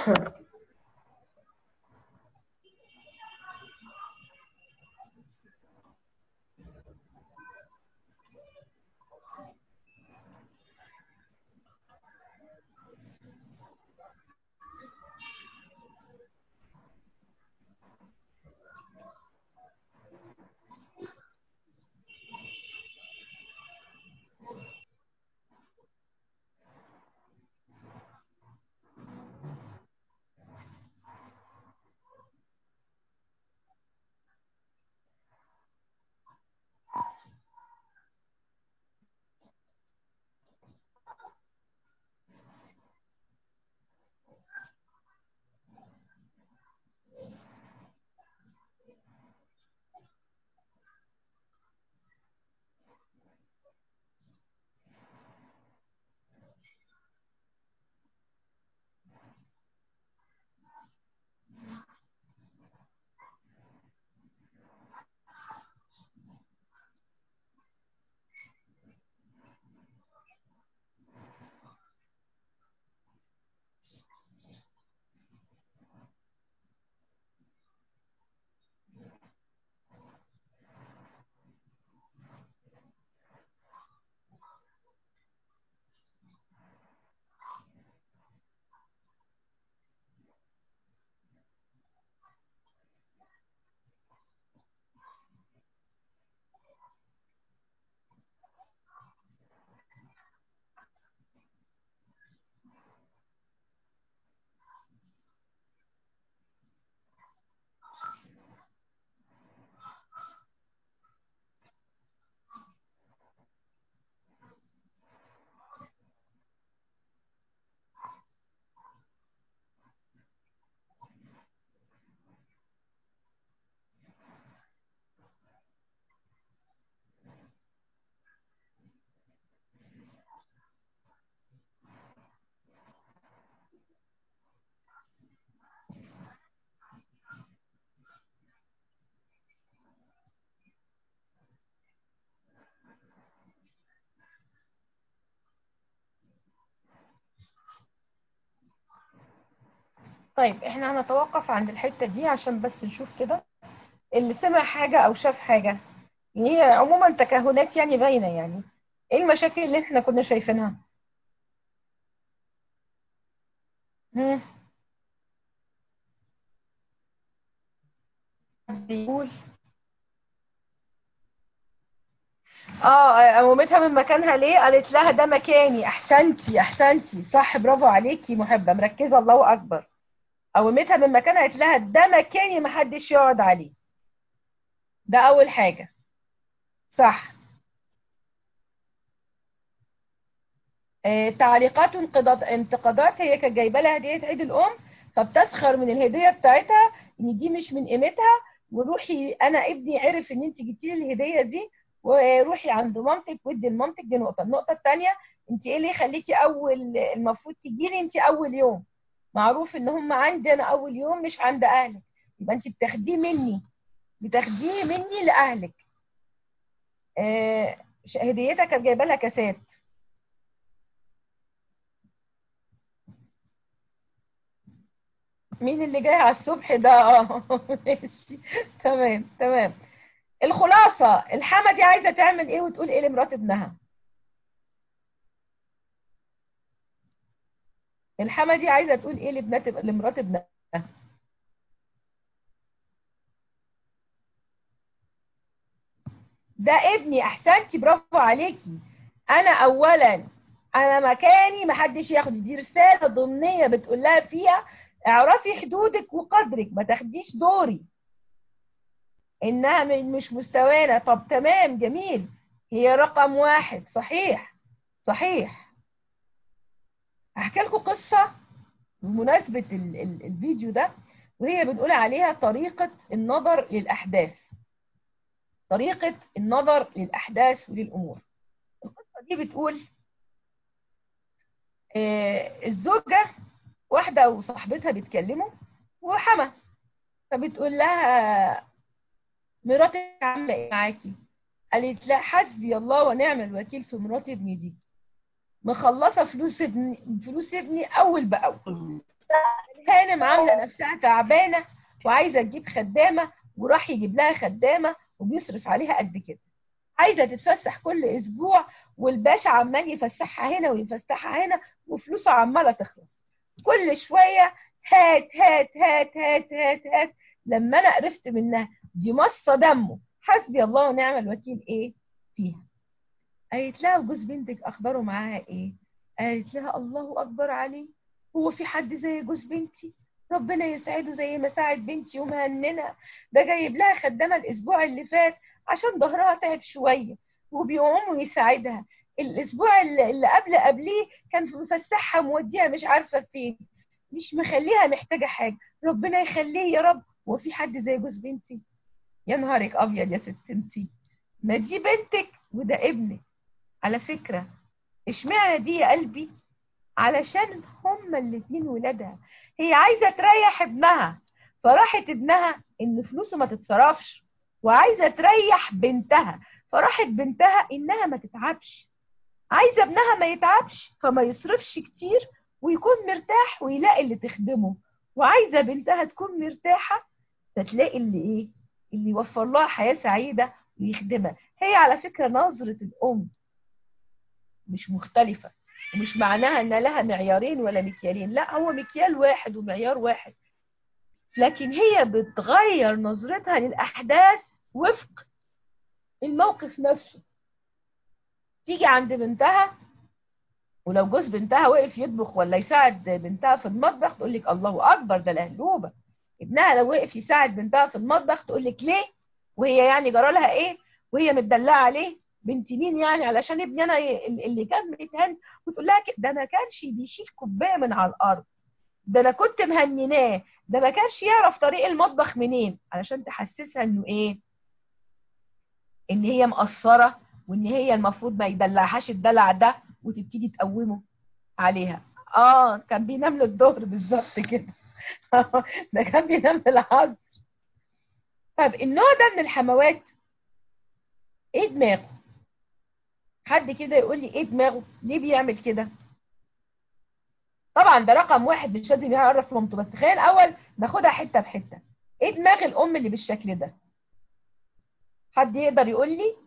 طيب احنا هنتوقف عند الحتة دي عشان بس نشوف كده اللي سمع حاجة او شاف حاجة يعني هي عموما تكهنات يعني باينة يعني ايه المشاكل اللي احنا كنا شايفينها هم؟ حد يقول اه قومتها من مكانها ليه قالت لها ده مكاني احسنتي احسنتي صح برافو عليكي محبة مركزة الله اكبر قومتها من مكانها قالت لها ده مكاني محدش يقعد عليه ده اول حاجة صح آه، تعليقات وانقضاض انتقادات هي كانت جايبه لها هديه عيد الام فبتسخر من الهديه بتاعتها ان دي مش من قيمتها وروحي انا ابني عرف ان انت جبتي لي الهديه دي وروحي عند مامتك ودي لمامتك دي نقطه النقطه الثانيه انت ايه اللي يخليكي اول المفروض تجي لي انت اول يوم معروف ان هم عندي انا اول يوم مش عند اهلك يبقى انت بتاخديه مني بتاخديه مني لاهلك آه، هديتها كانت جايبه لها كاسات مين اللي جاي على الصبح ده اه ماشي تمام تمام الخلاصة الحما دي عايزة تعمل ايه وتقول ايه لمرات ابنها الحما دي عايزة تقول ايه لبنات لمرات ابنها ده ابني احسنتي برافو عليكي انا اولا انا مكاني محدش ياخد دي رسالة ضمنية بتقول لها فيها اعرفي حدودك وقدرك ما تاخديش دوري انها من- مش مستوانا طب تمام جميل هي رقم واحد صحيح صحيح هحكي لكم قصة بمناسبة ال- ال- الفيديو ده وهي بنقول عليها طريقة النظر للأحداث طريقة النظر للأحداث وللأمور القصة دي بتقول آه، الزوجة واحدة وصاحبتها بيتكلموا وحما فبتقول لها مراتك عاملة ايه معاكي قالت لا حسبي الله ونعم الوكيل في مرات ابني دي مخلصة فلوس ابني فلوس ابني أول بأول هانم عامله نفسها تعبانه وعايزه تجيب خدامه وراح يجيب لها خدامه وبيصرف عليها قد كده عايزه تتفسح كل اسبوع والباشا عمال يفسحها هنا ويفسحها هنا وفلوسه عماله تخلص كل شويه هات هات هات هات هات هات لما انا عرفت منها دي مصه دمه حسبي الله ونعم الوكيل ايه فيها قالت لها وجوز بنتك اخباره معاها ايه قالت لها الله اكبر عليه هو في حد زي جوز بنتي ربنا يسعده زي ما ساعد بنتي ومهننها ده جايب لها خدامه الاسبوع اللي فات عشان ظهرها تعب شويه وبيقوم ويساعدها الاسبوع اللي اللي قبل قبليه كان مفسحها موديها مش عارفه فين مش مخليها محتاجه حاجه ربنا يخليه يا رب هو في حد زي جوز بنتي يا نهارك ابيض يا ست انتي ما دي بنتك وده ابنك على فكره اشمعنى دي يا قلبي علشان هما الاتنين ولادها هي عايزه تريح ابنها فراحت ابنها ان فلوسه ما تتصرفش وعايزه تريح بنتها فراحت بنتها انها ما تتعبش عايزه ابنها ما يتعبش فما يصرفش كتير ويكون مرتاح ويلاقي اللي تخدمه وعايزه بنتها تكون مرتاحه فتلاقي اللي ايه اللي يوفر لها حياه سعيده ويخدمها هي على فكره نظره الام مش مختلفه ومش معناها ان لها معيارين ولا مكيالين لا هو مكيال واحد ومعيار واحد لكن هي بتغير نظرتها للاحداث وفق الموقف نفسه تيجي عند بنتها ولو جوز بنتها وقف يطبخ ولا يساعد بنتها في المطبخ تقول لك الله اكبر ده لهلوبه ابنها لو وقف يساعد بنتها في المطبخ تقول لك ليه وهي يعني جرى لها ايه وهي متدلعه عليه بنت مين يعني علشان ابني انا اللي كان متهن وتقول لها ده ما كانش بيشيل كوبايه من على الارض ده انا كنت مهنناه ده ما كانش يعرف طريق المطبخ منين علشان تحسسها انه ايه ان هي مقصره وان هي المفروض ما يدلعهاش الدلع ده وتبتدي تقومه عليها اه كان بينام للظهر بالظبط كده ده كان بينام العصر طب النوع ده من الحموات ايه دماغه حد كده يقول لي ايه دماغه ليه بيعمل كده طبعا ده رقم واحد مش لازم يعرف مامته بس خلينا الاول ناخدها حته بحته ايه دماغ الام اللي بالشكل ده حد يقدر يقول لي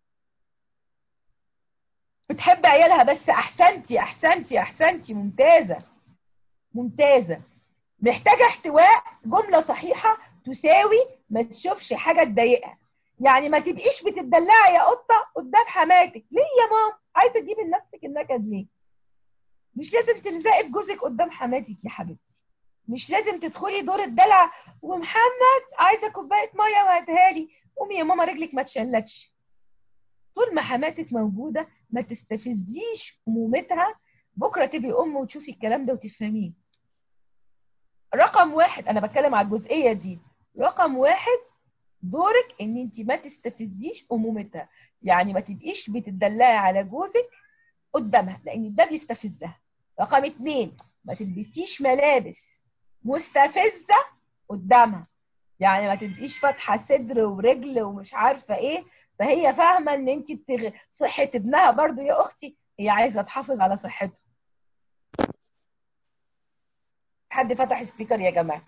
بتحب عيالها بس احسنتي احسنتي احسنتي ممتازه ممتازه محتاجه احتواء جمله صحيحه تساوي ما تشوفش حاجه تضايقها يعني ما تبقيش بتدلعي يا قطه قدام حماتك ليه يا مام عايزه تجيبي لنفسك النكد ليه مش لازم تلزقي في جوزك قدام حماتك يا حبيبتي مش لازم تدخلي دور الدلع ومحمد عايزه كوبايه ميه وهاتها لي قومي يا ماما رجلك ما تشلتش طول ما حماتك موجوده ما تستفزيش امومتها بكره تبقي ام وتشوفي الكلام ده وتفهميه رقم واحد انا بتكلم على الجزئيه دي رقم واحد دورك ان انت ما تستفزيش امومتها يعني ما تبقيش بتدلعي على جوزك قدامها لان ده بيستفزها رقم اتنين ما تلبسيش ملابس مستفزه قدامها يعني ما تبقيش فاتحه صدر ورجل ومش عارفه ايه فهي فاهمه ان انت بتغ... صحه ابنها برضو يا اختي هي عايزه تحافظ على صحته حد فتح سبيكر يا جماعه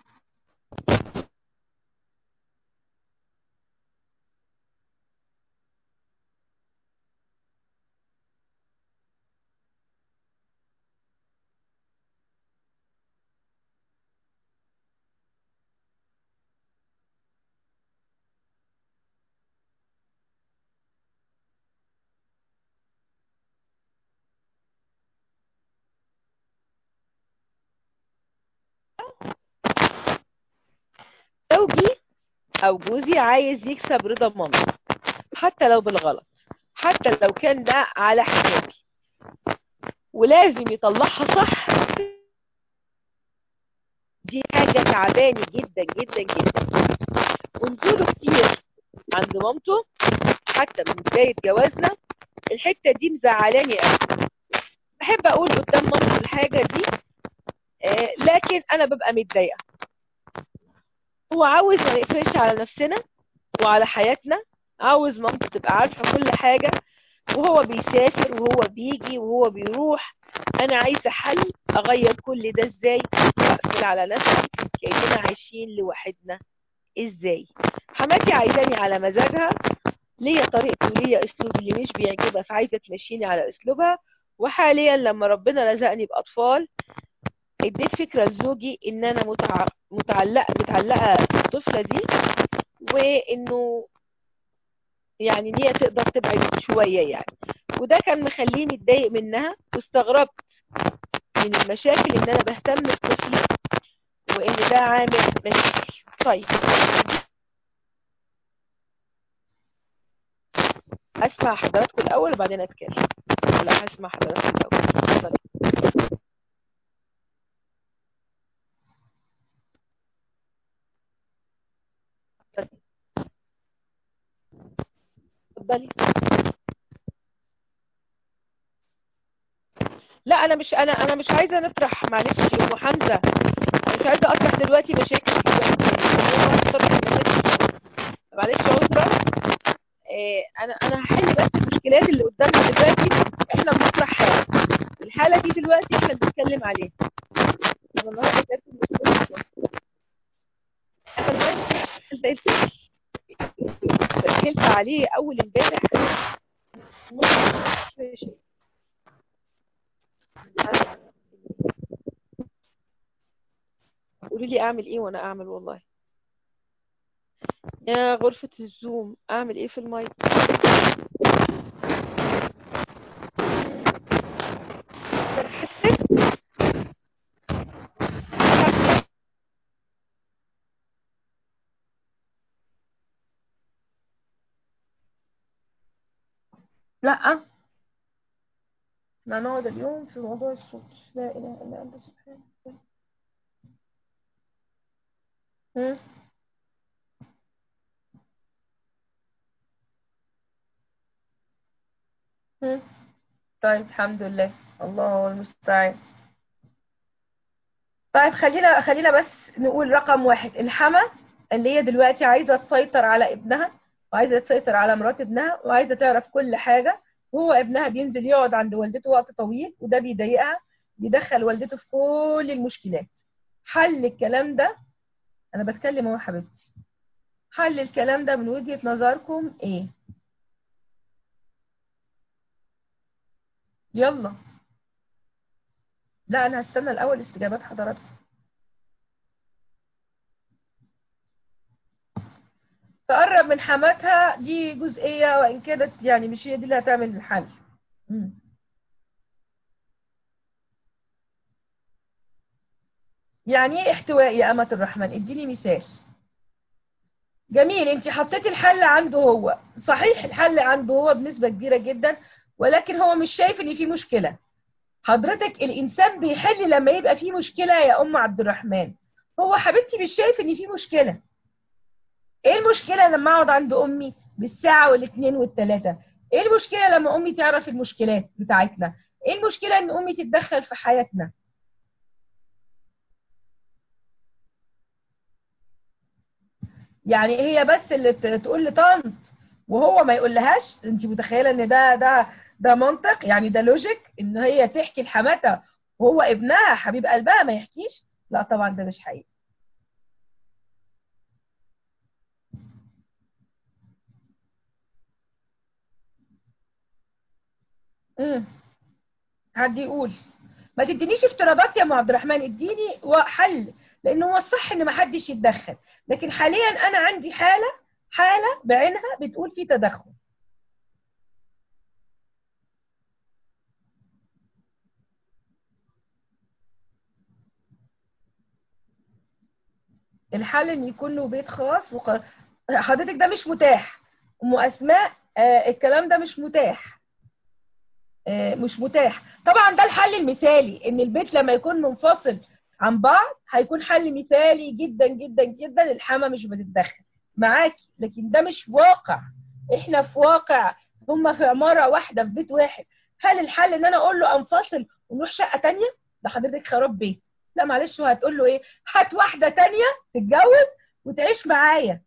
زوجي او جوزي عايز يكسب رضا مامتي حتى لو بالغلط حتى لو كان ده على حسابي ولازم يطلعها صح دي حاجة تعباني جدا جدا جدا ونزوله كتير عند مامته حتى من بداية جوازنا الحتة دي مزعلاني قوي بحب اقول قدام مامته الحاجة دي آه لكن انا ببقى متضايقة هو عاوز ما نقفلش على نفسنا وعلى حياتنا عاوز مامته تبقى عارفة كل حاجة وهو بيسافر وهو بيجي وهو بيروح انا عايزة حل اغير كل ده ازاي واقفل على نفسي كأننا عايشين لوحدنا ازاي حماتي عايزاني على مزاجها ليا طريقتي وليا اسلوبي اللي مش بيعجبها فعايزه تمشيني على اسلوبها وحاليا لما ربنا رزقني باطفال اديت فكره لزوجي ان انا متع... متعلقه متعلقه بالطفله دي وانه يعني ان هي تقدر تبعد شويه يعني وده كان مخليني اتضايق منها واستغربت من المشاكل ان انا بهتم بطفلي وان ده عامل مشاكل طيب اسمع حضراتكم الاول وبعدين اتكلم لا هسمع حضراتكم الاول اتفضلي اتفضلي لا انا مش انا انا مش عايزه نطرح معلش يا ام حمزه انا مش عايزه اطرح دلوقتي مشاكل معلش عذرا إيه انا انا هحل بس المشكلات اللي قدامنا دلوقتي احنا بنطرح حاله الحاله دي دلوقتي احنا بنتكلم عليها انا النهارده كانت زي الفل دخلت عليه اول امبارح ماشي قولي لي اعمل ايه وانا اعمل والله يا غرفة الزوم اعمل ايه في المايك لا احنا هنقعد اليوم في موضوع الصوت لا اله الا انت سبحانك هم؟ هم؟ طيب الحمد لله الله هو المستعان طيب خلينا خلينا بس نقول رقم واحد الحما اللي هي دلوقتي عايزة تسيطر على ابنها وعايزة تسيطر على مرات ابنها وعايزة تعرف كل حاجة وهو ابنها بينزل يقعد عند والدته وقت طويل وده بيضايقها بيدخل والدته في كل المشكلات حل الكلام ده انا بتكلم اهو يا حبيبتي حل الكلام ده من وجهة نظركم ايه يلا لا انا هستنى الاول استجابات حضراتكم تقرب من حماتها دي جزئية وإن كانت يعني مش هي دي اللي هتعمل الحل مم. يعني ايه احتواء يا أمة الرحمن اديني مثال جميل انت حطيتي الحل عنده هو صحيح الحل عنده هو بنسبة كبيرة جدا ولكن هو مش شايف ان في مشكلة حضرتك الانسان بيحل لما يبقى في مشكلة يا ام عبد الرحمن هو حبيبتي مش شايف ان في مشكلة ايه المشكلة لما اقعد عند امي بالساعة والاثنين والثلاثة ايه المشكلة لما امي تعرف المشكلات بتاعتنا ايه المشكلة ان امي تتدخل في حياتنا يعني هي بس اللي تقول لطنط وهو ما يقولهاش انت متخيلة ان ده ده ده منطق يعني ده لوجيك ان هي تحكي لحماتها وهو ابنها حبيب قلبها ما يحكيش لا طبعا ده مش حقيقي امم حد يقول ما تدينيش افتراضات يا ام عبد الرحمن اديني حل لان هو الصح ان ما حدش يتدخل لكن حاليا انا عندي حاله حاله بعينها بتقول في تدخل الحل ان يكون له بيت خاص وق... حضرتك ده مش متاح ام اسماء آه الكلام ده مش متاح آه مش متاح طبعا ده الحل المثالي ان البيت لما يكون منفصل عن بعض هيكون حل مثالي جدا جدا جدا الحما مش بتتدخل معاكي لكن ده مش واقع احنا في واقع هم في عمارة واحدة في بيت واحد هل الحل ان انا اقول له انفصل ونروح شقة تانية ده حضرتك خراب بيت لا معلش وهتقول له ايه هات واحدة تانية تتجوز وتعيش معايا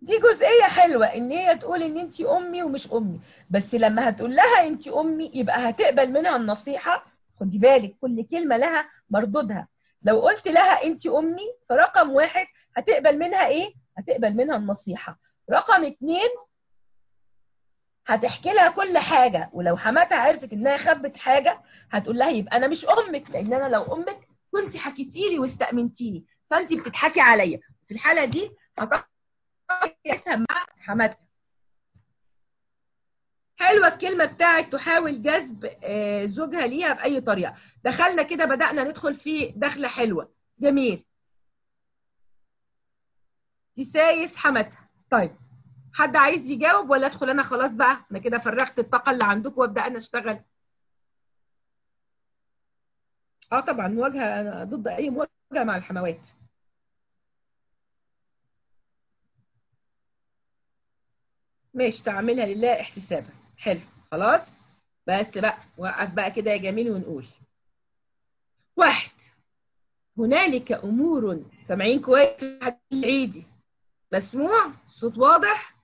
دي جزئية حلوة ان هي تقول ان انت امي ومش امي بس لما هتقول لها انت امي يبقى هتقبل منها النصيحة خدي بالك كل كلمة لها مردودها لو قلت لها انت امي فرقم واحد هتقبل منها ايه هتقبل منها النصيحة رقم اتنين هتحكي لها كل حاجة ولو حماتها عرفت انها خبت حاجة هتقول لها يبقى انا مش امك لان انا لو امك كنت حكيتي لي واستأمنتيني فانت بتضحكي عليا في الحالة دي هتقعد مع حماتها حلوة الكلمة بتاعت تحاول جذب آه، زوجها ليها بأي طريقة دخلنا كده بدأنا ندخل في دخلة حلوة جميل تسايس حماتها طيب حد عايز يجاوب ولا ادخل انا خلاص بقى انا كده فرغت الطاقة اللي عندكم وابدأ انا اشتغل اه طبعا مواجهة انا ضد اي مواجهة مع الحموات ماشي تعملها لله احتسابا حلو خلاص بس بقى وقف بقى كده يا جميل ونقول واحد هنالك امور سامعين كويس عيدي مسموع صوت واضح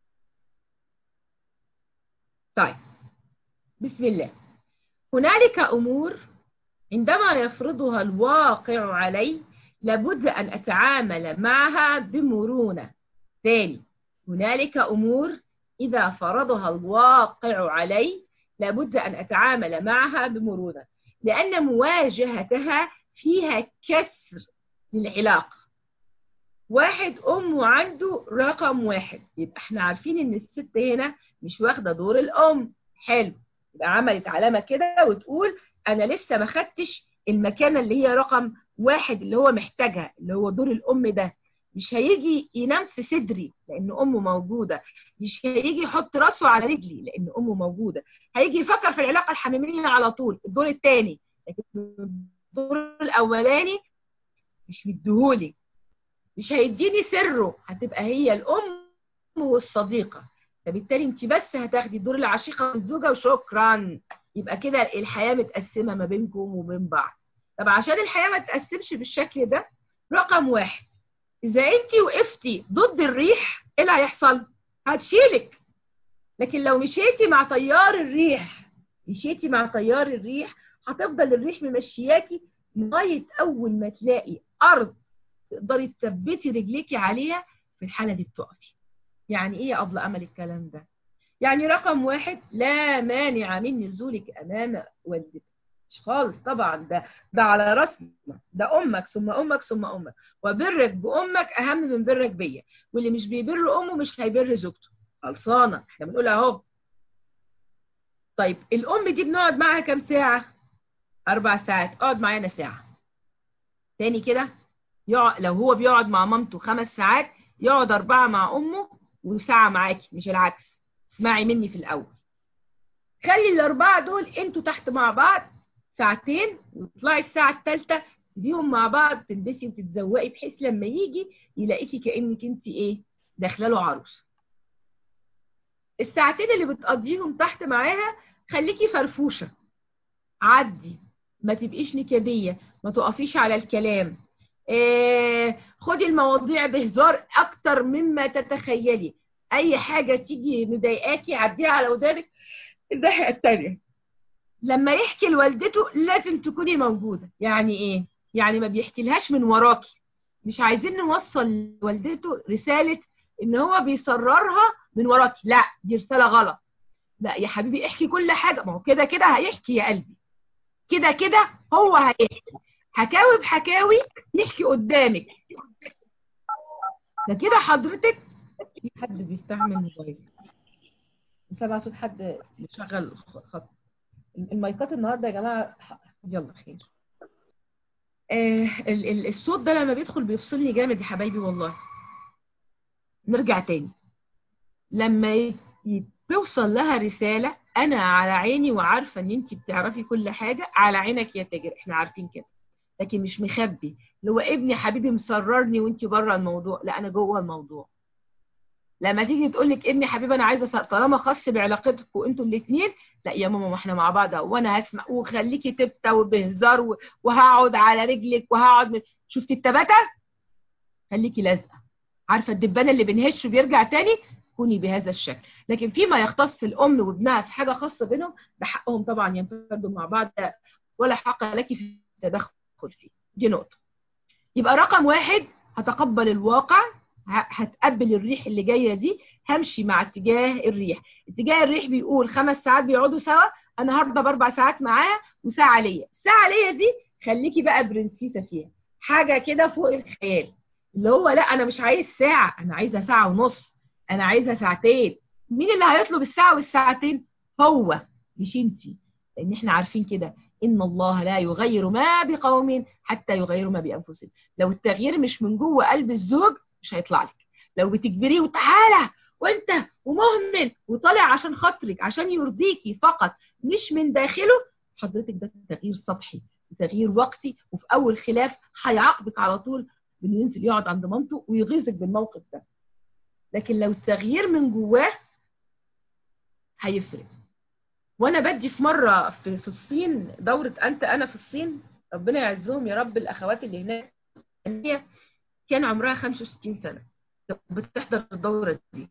طيب بسم الله هنالك امور عندما يفرضها الواقع علي لابد ان اتعامل معها بمرونه ثاني هنالك أمور إذا فرضها الواقع علي لابد أن أتعامل معها بمرونة لأن مواجهتها فيها كسر للعلاقة واحد أمه عنده رقم واحد يبقى احنا عارفين ان الست هنا مش واخدة دور الأم حلو يبقى عملت علامة كده وتقول أنا لسه ما خدتش المكانة اللي هي رقم واحد اللي هو محتاجها اللي هو دور الأم ده مش هيجي ينام في صدري لان امه موجوده مش هيجي يحط راسه على رجلي لان امه موجوده هيجي يفكر في العلاقه الحميميه على طول الدور الثاني لكن الدور الاولاني مش مديهولي مش هيديني سره هتبقى هي الام والصديقه فبالتالي انت بس هتاخدي دور العشيقه والزوجه وشكرا يبقى كده الحياه متقسمه ما بينكم وبين بعض طب عشان الحياه ما تتقسمش بالشكل ده رقم واحد اذا انت وقفتي ضد الريح ايه اللي هيحصل هتشيلك لكن لو مشيتي مع تيار الريح مشيتي مع تيار الريح هتفضل الريح ممشياكي لغايه اول ما تلاقي ارض تقدري تثبتي رجليكي عليها في الحاله دي بتقفي يعني ايه يا ابله امل الكلام ده يعني رقم واحد لا مانع من نزولك امام والدتك مش خالص طبعا ده ده على راسنا ده امك ثم امك ثم امك وبرك بامك اهم من برك بيا واللي مش بيبر امه مش هيبر زوجته خلصانه احنا بنقول اهو طيب الام دي بنقعد معاها كام ساعه اربع ساعات اقعد معانا ساعه تاني كده يقعد لو هو بيقعد مع مامته خمس ساعات يقعد اربعه مع امه وساعه معاكي مش العكس اسمعي مني في الاول خلي الاربعه دول انتوا تحت مع بعض ساعتين وتطلعي الساعة الثالثة تديهم مع بعض تلبسي وتتزوقي بحيث لما يجي يلاقيكي كأنك انت ايه داخله له عروسه الساعتين اللي بتقضيهم تحت معاها خليكي فرفوشة عدي ما تبقيش نكدية ما تقفيش على الكلام إيه خدي المواضيع بهزار اكتر مما تتخيلي اي حاجة تيجي مضايقاكي عديها على ودانك الناحية التانية لما يحكي لوالدته لازم تكوني موجودة يعني ايه يعني ما بيحكي من وراكي مش عايزين نوصل لوالدته رسالة ان هو بيسررها من وراكي لا دي رسالة غلط لا يا حبيبي احكي كل حاجة ما هو كده كده هيحكي يا قلبي كده كده هو هيحكي حكاوي بحكاوي يحكي قدامك ده كده حضرتك في حد بيستعمل موبايل سامع صوت حد بيشغل خط المايكات النهارده يا جماعه يلا خير آه الصوت ده لما بيدخل بيفصلني جامد يا حبايبي والله نرجع تاني لما توصل لها رساله انا على عيني وعارفه ان انت بتعرفي كل حاجه على عينك يا تاجر احنا عارفين كده لكن مش مخبي اللي هو ابني حبيبي مسررني وانت بره الموضوع لا انا جوه الموضوع لما تيجي تقول لك ابني حبيبي انا عايزه طالما خاص بعلاقتكم انتوا الاثنين لا يا ماما ما احنا مع بعض وانا هسمع وخليكي تبته وبهزار وهقعد على رجلك وهقعد من... شفتي التبته خليكي لازقه عارفه الدبانه اللي بنهش وبيرجع تاني كوني بهذا الشكل لكن فيما يختص الام وابنها في حاجه خاصه بينهم ده حقهم طبعا ينفردوا مع بعض ولا حق لك في التدخل فيه دي نقطه يبقى رقم واحد هتقبل الواقع هتقبل الريح اللي جايه دي همشي مع اتجاه الريح اتجاه الريح بيقول خمس ساعات بيقعدوا سوا انا هرضى باربع ساعات معاه وساعه ليا الساعه ليا دي خليكي بقى برنسيسه فيها حاجه كده فوق الخيال اللي هو لا انا مش عايز ساعه انا عايزه ساعه ونص انا عايزه ساعتين مين اللي هيطلب الساعه والساعتين هو مش انتي لان احنا عارفين كده ان الله لا يغير ما بقوم حتى يغيروا ما بانفسهم لو التغيير مش من جوه قلب الزوج مش هيطلع لك لو بتجبريه وتعالى وانت ومهمل وطالع عشان خاطرك عشان يرضيكي فقط مش من داخله حضرتك ده تغيير سطحي تغيير وقتي وفي اول خلاف هيعاقبك على طول انه ينزل يقعد عند مامته ويغيظك بالموقف ده لكن لو التغيير من جواه هيفرق وانا بدي في مره في, في الصين دوره انت انا في الصين ربنا يعزهم يا رب الاخوات اللي هناك هي كان عمرها 65 سنه بتحضر الدوره دي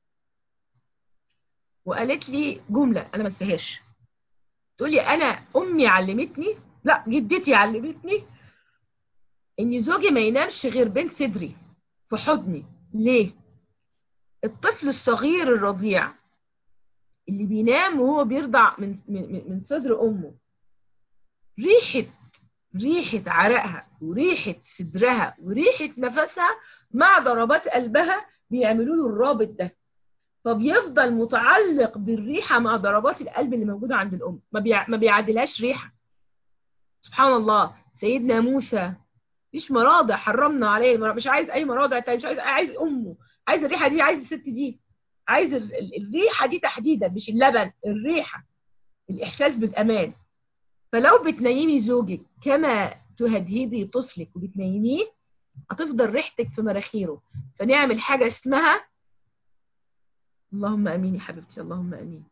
وقالت لي جمله انا ما انساهاش تقول لي انا امي علمتني لا جدتي علمتني ان زوجي ما ينامش غير بين صدري في حضني ليه الطفل الصغير الرضيع اللي بينام وهو بيرضع من من من صدر امه ريحه ريحه عرقها وريحه صدرها وريحه نفسها مع ضربات قلبها بيعملوا له الرابط ده فبيفضل متعلق بالريحه مع ضربات القلب اللي موجوده عند الام ما بيع... ما بيعدلهاش ريحه سبحان الله سيدنا موسى مفيش مراضع حرمنا عليه مش عايز اي مراضع تاني مش عايز عايز امه عايز الريحه دي عايز الست دي عايز الريحه دي تحديدا مش اللبن الريحه الاحساس بالامان فلو بتنيمي زوجك كما تهدهدي طفلك وبتنيميه هتفضل ريحتك في مراخيره فنعمل حاجه اسمها اللهم امين يا حبيبتي اللهم امين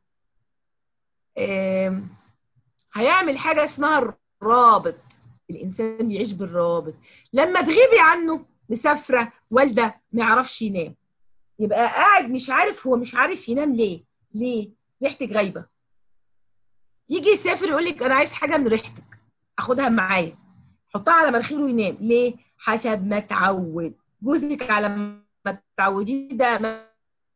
هيعمل حاجه اسمها الرابط الانسان بيعيش بالرابط لما تغيبي عنه مسافره والده ما يعرفش ينام يبقى قاعد مش عارف هو مش عارف ينام ليه ليه ريحتك غايبه يجي يسافر يقول لك انا عايز حاجه من ريحتك اخدها معايا حطها على مناخيره وينام ليه حسب ما تعود جوزك على ما تعوديه ده ما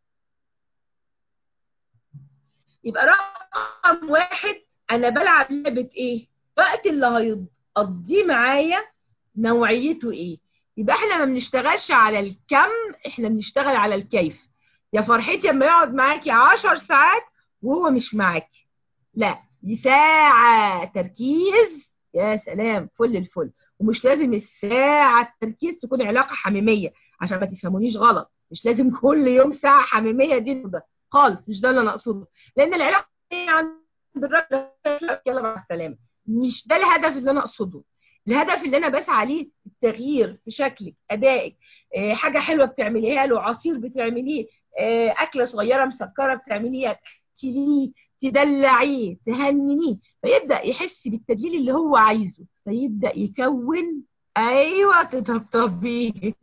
يبقى رقم واحد انا بلعب لعبه ايه وقت اللي هيقضيه معايا نوعيته ايه يبقى احنا ما بنشتغلش على الكم احنا بنشتغل على الكيف يا فرحتي لما يقعد معاكي 10 ساعات وهو مش معاكي لا دي ساعة تركيز يا سلام فل الفل ومش لازم الساعة التركيز تكون علاقة حميمية عشان ما تفهمونيش غلط مش لازم كل يوم ساعة حميمية دي ده خالص مش ده اللي انا اقصده لان العلاقة عند الراجل يلا مع السلامة مش ده الهدف اللي انا اقصده الهدف اللي انا بسعى ليه التغيير في شكلك ادائك آه حاجه حلوه بتعمليها له عصير بتعمليه آه اكله صغيره مسكره بتعمليها تشيليه تدلعيه تهننيه فيبدا يحس بالتدليل اللي هو عايزه فيبدا يكون ايوه تطبطبيه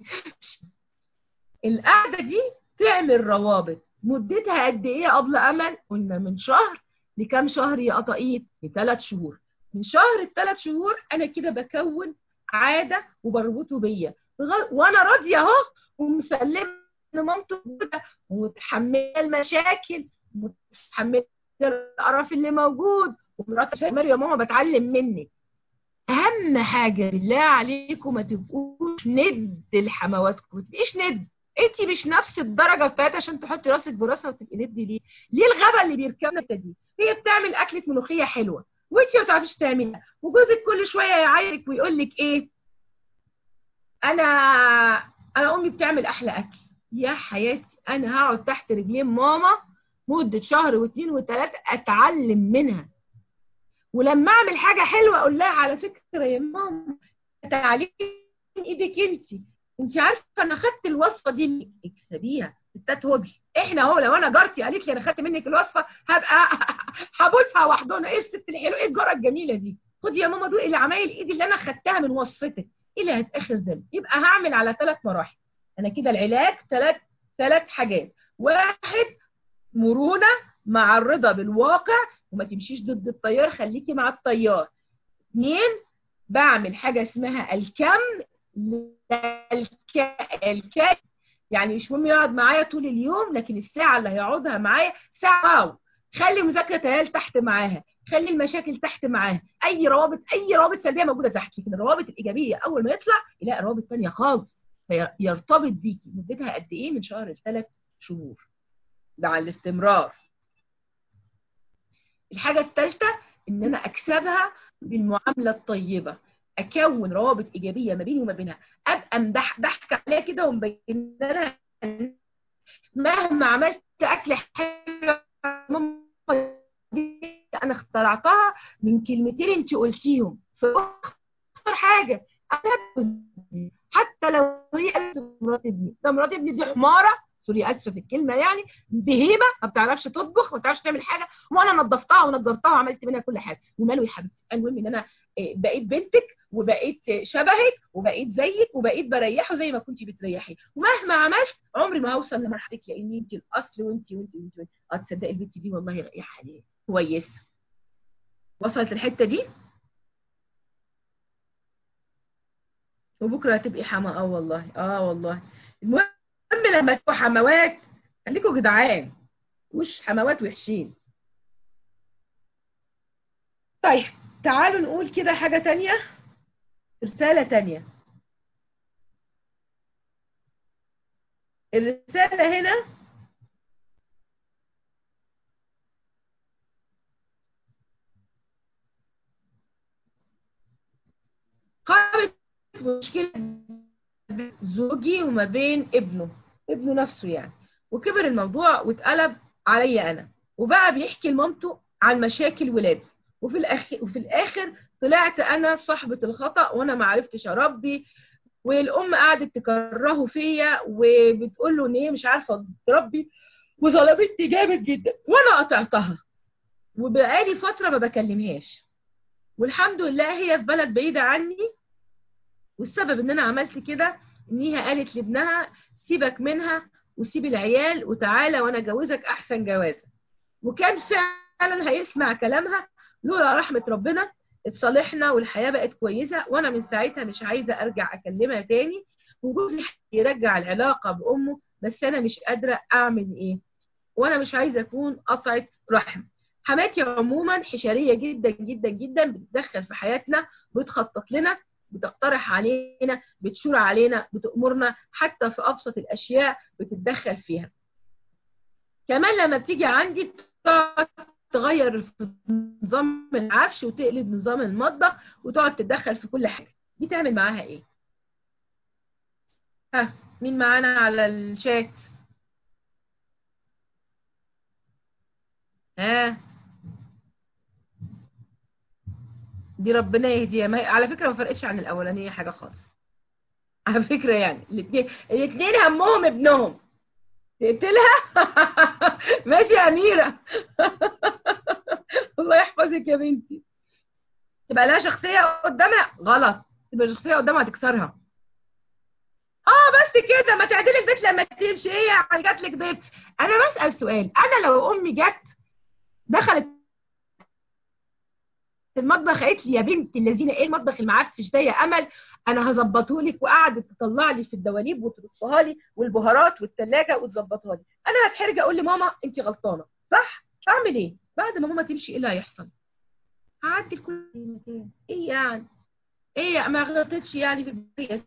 القعده دي تعمل روابط مدتها قد ايه قبل امل قلنا من شهر لكام شهر يا قطاقيط لثلاث شهور من شهر الثلاث شهور انا كده بكون عاده وبربطه بيا وانا راضيه اهو ومسلمه ان مامته موجوده ومتحمله المشاكل ومتحمله القرف اللي موجود ومراتي يا ماما بتعلم منك اهم حاجه بالله عليكم ما تبقوش ند لحمواتكم ما تبقيش ند انت مش نفس الدرجه بتاعتها عشان تحطي راسك براسها وتبقي ند ليه ليه الغبا اللي بيركبنا دي هي بتعمل اكله ملوخيه حلوه وانت ما تعرفيش تعمليها وجوزك كل شويه يعايرك ويقول لك ايه انا انا امي بتعمل احلى اكل يا حياتي انا هقعد تحت رجلين ماما مده شهر واثنين وثلاثه اتعلم منها ولما اعمل حاجه حلوه اقول لها على فكره يا ماما تعليم ايدك انت انت عارفه انا خدت الوصفه دي اكسبيها ستات هوبي احنا اهو لو انا جارتي قالت لي انا خدت منك الوصفه هبقى هبوسها واحضنها ايه الست الحلوه ايه الجاره الجميله دي خدي يا ماما دوقي العمايل ايدي اللي انا خدتها من وصفتك ايه اللي هيتاخر ذنب يبقى هعمل على ثلاث مراحل انا كده العلاج ثلاث ثلاث حاجات واحد مرونه مع الرضا بالواقع وما تمشيش ضد التيار خليكي مع التيار اثنين بعمل حاجه اسمها الكم الك... الك... يعني مش مهم يقعد معايا طول اليوم لكن الساعه اللي هيقعدها معايا ساعه واو خلي مذاكره عيال تحت معاها خلي المشاكل تحت معاها اي روابط اي روابط سلبيه موجوده تحت لكن الروابط الايجابيه اول ما يطلع يلاقي روابط ثانيه خالص فيرتبط بيكي مدتها قد ايه من شهر لثلاث شهور ده على الاستمرار الحاجه الثالثه ان انا اكسبها بالمعامله الطيبه اكون روابط ايجابيه ما بيني وما بينها ابقى مدح ضحك عليها كده ومبين لها مهما عملت اكل حلو انا اخترعتها من كلمتين انت قلتيهم فاختار حاجه حتى لو هي قالت مرات ابني ده مرات ابني دي حماره سوري اسفه في الكلمه يعني بهيمه ما بتعرفش تطبخ ما بتعرفش تعمل حاجه وانا نظفتها ونجرتها وعملت منها كل حاجه وماله يا حبيبتي المهم ان انا بقيت بنتك وبقيت شبهك وبقيت زيك وبقيت بريحه زي ما كنت بتريحي ومهما عملت عمري ما هوصل لمرحلتك لان انت الاصل وانت وانت وانت, وانت. اه تصدقي البنت دي والله ريحه ليه كويسه وصلت الحته دي وبكره هتبقي حما اه والله اه والله المهم لما تبقوا حموات خليكوا جدعان مش حموات وحشين طيب تعالوا نقول كده حاجة تانية رسالة تانية الرسالة هنا قامت مشكلة بين زوجي وما بين ابنه ابنه نفسه يعني وكبر الموضوع واتقلب عليا انا وبقى بيحكي لمامته عن مشاكل ولاده وفي الاخر وفي الاخر طلعت انا صاحبه الخطا وانا ما عرفتش اربي والام قعدت تكرهه فيا وبتقول له ان هي مش عارفه تربي وظلمتني جامد جدا وانا قطعتها وبقالي فتره ما بكلمهاش والحمد لله هي في بلد بعيده عني والسبب ان انا عملت كده ان هي قالت لابنها سيبك منها وسيب العيال وتعالى وانا اجوزك احسن جوازه وكان فعلا هيسمع كلامها لولا رحمه ربنا اتصالحنا والحياه بقت كويسه وانا من ساعتها مش عايزه ارجع اكلمها تاني وجوزي يرجع العلاقه بامه بس انا مش قادره اعمل ايه وانا مش عايزه اكون قطعه رحم حماتي عموما حشريه جدا جدا جدا بتتدخل في حياتنا بتخطط لنا بتقترح علينا بتشور علينا بتأمرنا حتى في أبسط الأشياء بتتدخل فيها كمان لما بتيجي عندي تقعد تغير في نظام العفش وتقلب نظام المطبخ وتقعد تتدخل في كل حاجة دي تعمل معاها ايه ها مين معانا على الشات ها دي ربنا يهديها ما على فكره ما فرقتش عن الاولانيه حاجه خالص على فكره يعني الاثنين الاثنين همهم ابنهم تقتلها ماشي يا اميره الله يحفظك يا بنتي تبقى لها شخصيه قدامها غلط تبقى شخصيه قدامها تكسرها اه بس كده ما تعدلي البيت لما تمشي ايه يعني جات لك بيت انا بسال سؤال انا لو امي جت دخلت المطبخ قالت لي يا بنت الذين ايه المطبخ المعفش ده يا امل انا هظبطه لك وقعدت تطلع لي في الدواليب وترصها لي والبهارات والثلاجه وتظبطها لي انا هتحرج اقول لماما انت غلطانه صح اعمل ايه بعد ما ماما تمشي ايه اللي هيحصل هعدي كل مكان ايه يعني ايه ما غلطتش يعني في البيت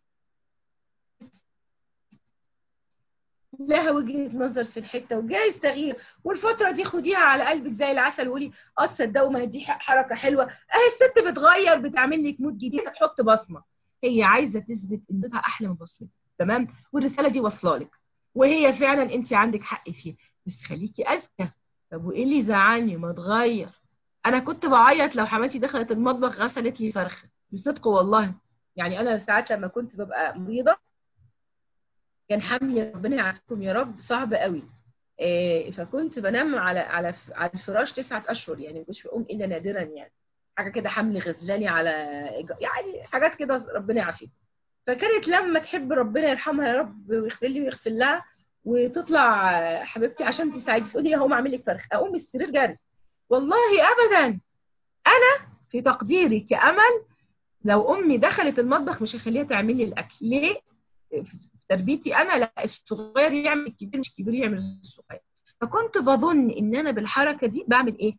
لها وجهه نظر في الحته وجايز تغيير والفتره دي خديها على قلبك زي العسل وقولي اه تصدقوا ما دي حركه حلوه اهي الست بتغير بتعمل لك مود جديد تحط بصمه هي عايزه تثبت ان بيتها احلى من بصمتك تمام والرساله دي واصله لك وهي فعلا انت عندك حق فيها بس خليكي اذكى طب وايه اللي يزعلني ما تغير انا كنت بعيط لو حماتي دخلت المطبخ غسلت لي فرخه بصدق والله يعني انا ساعات لما كنت ببقى مريضه كان حملي ربنا يعافيكم يا رب صعب قوي إيه فكنت بنام على على على الفراش تسعة اشهر يعني ما كنتش بقوم الا نادرا يعني حاجه كده حمل غزلاني على يعني حاجات كده ربنا يعافيكم فكانت لما تحب ربنا يرحمها يا رب ويغفر لي ويغفر لها وتطلع آه، حبيبتي عشان تساعدي تقول لي هقوم اعمل لك فرخ اقوم من السرير جري والله ابدا انا في تقديري كامل لو امي دخلت المطبخ مش هخليها تعمل لي الاكل ليه في تربيتي انا لا الصغير يعمل الكبير مش الكبير يعمل الصغير فكنت بظن ان انا بالحركه دي بعمل ايه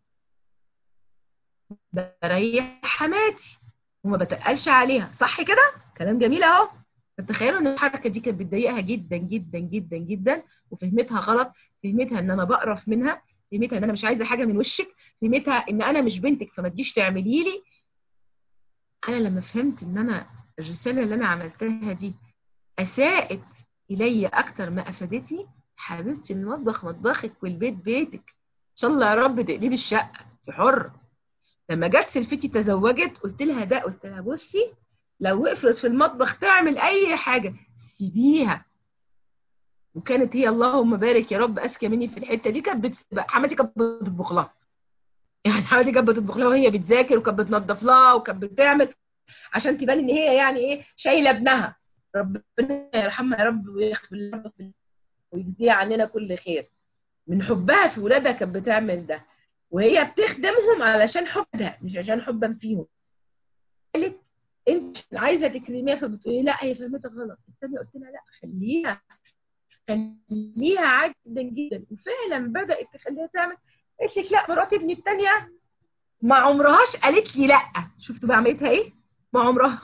بريح حماتي وما بتقلش عليها صح كده كلام جميل اهو تتخيلوا ان الحركه دي كانت بتضايقها جدا جدا جدا جدا وفهمتها غلط فهمتها ان انا بقرف منها فهمتها ان انا مش عايزه حاجه من وشك فهمتها ان انا مش بنتك فما تجيش تعملي لي انا لما فهمت ان انا الرساله اللي انا عملتها دي اساءت الي اكتر ما افادتني حبيبتي المطبخ مطبخك والبيت بيتك ان شاء الله يا رب تقلبي الشقه في حره لما جت سلفتي تزوجت قلت لها ده قلت لها بصي لو وقفت في المطبخ تعمل اي حاجه سيبيها وكانت هي اللهم بارك يا رب اذكى مني في الحته دي كانت بت... حماتي كانت بتطبخ لها يعني حماتي كانت بتطبخ لها وهي بتذاكر وكانت بتنظف لها وكانت بتعمل عشان تبان ان هي يعني ايه شايله ابنها ربنا يرحمها يا رب ويغفر لها ويجزيها عننا كل خير من حبها في ولادها كانت بتعمل ده وهي بتخدمهم علشان حبها مش عشان حبا فيهم قالت انت عايزه تكرميها فبتقولي لا هي فهمتها غلط الثانيه قلت لها لا خليها خليها عادي جدا جدا وفعلا بدات تخليها تعمل قالت لك لا مرات ابني الثانيه ما عمرهاش قالت لي لا شفتوا بقى عملتها ايه ما عمرها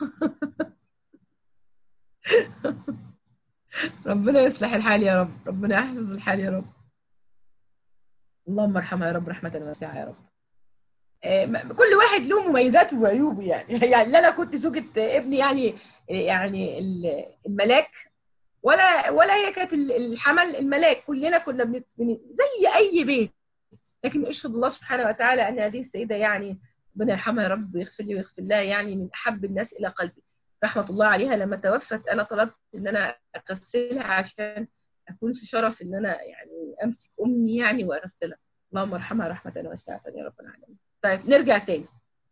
ربنا يصلح الحال يا رب ربنا يحفظ الحال يا رب اللهم ارحمها يا رب رحمة واسعة يا رب كل واحد له مميزاته وعيوبه يعني يعني لا انا كنت زوجة ابني يعني يعني الملاك ولا ولا هي كانت الحمل الملاك كلنا كنا بن... زي اي بيت لكن اشهد الله سبحانه وتعالى ان هذه السيده يعني ربنا يرحمها يا رب ويغفر لي ويغفر لها يعني من احب الناس الى قلبي رحمه الله عليها لما توفت انا طلبت ان انا اغسلها عشان اكون في شرف ان انا يعني امسك امي يعني وارسلها اللهم ارحمها رحمه واسعه يا رب العالمين طيب نرجع تاني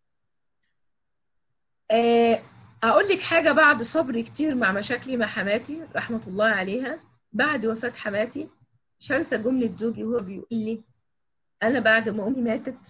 أه اقول لك حاجه بعد صبر كتير مع مشاكلي مع حماتي رحمه الله عليها بعد وفاه حماتي مش هنسى جمله زوجي وهو بيقول لي انا بعد ما امي ماتت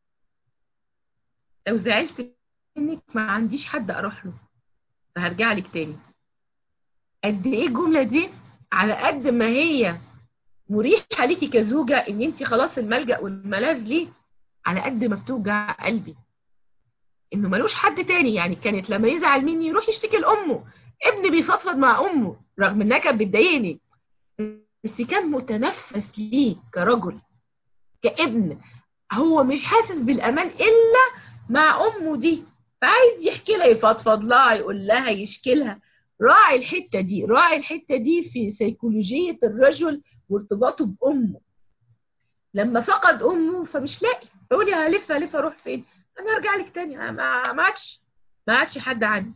لو زعلت منك ما عنديش حد اروح له فهرجع لك تاني قد ايه الجمله دي على قد ما هي مريحه ليكي كزوجه ان انت خلاص الملجا والملاذ ليه على قد ما بتوجع قلبي انه ملوش حد تاني يعني كانت لما يزعل مني يروح يشتكي لامه ابني بيفضفض مع امه رغم انها كانت بتضايقني بس كان متنفس ليه كرجل كابن هو مش حاسس بالامان الا مع امه دي فعايز يحكي لها يفضفض لها يقول لها يشكي لها راعي الحته دي راعي الحته دي في سيكولوجيه الرجل وارتباطه بامه لما فقد امه فمش لاقي يقول لي هلف هلف اروح فين انا ارجع لك تاني ما عادش ما عادش حد عندي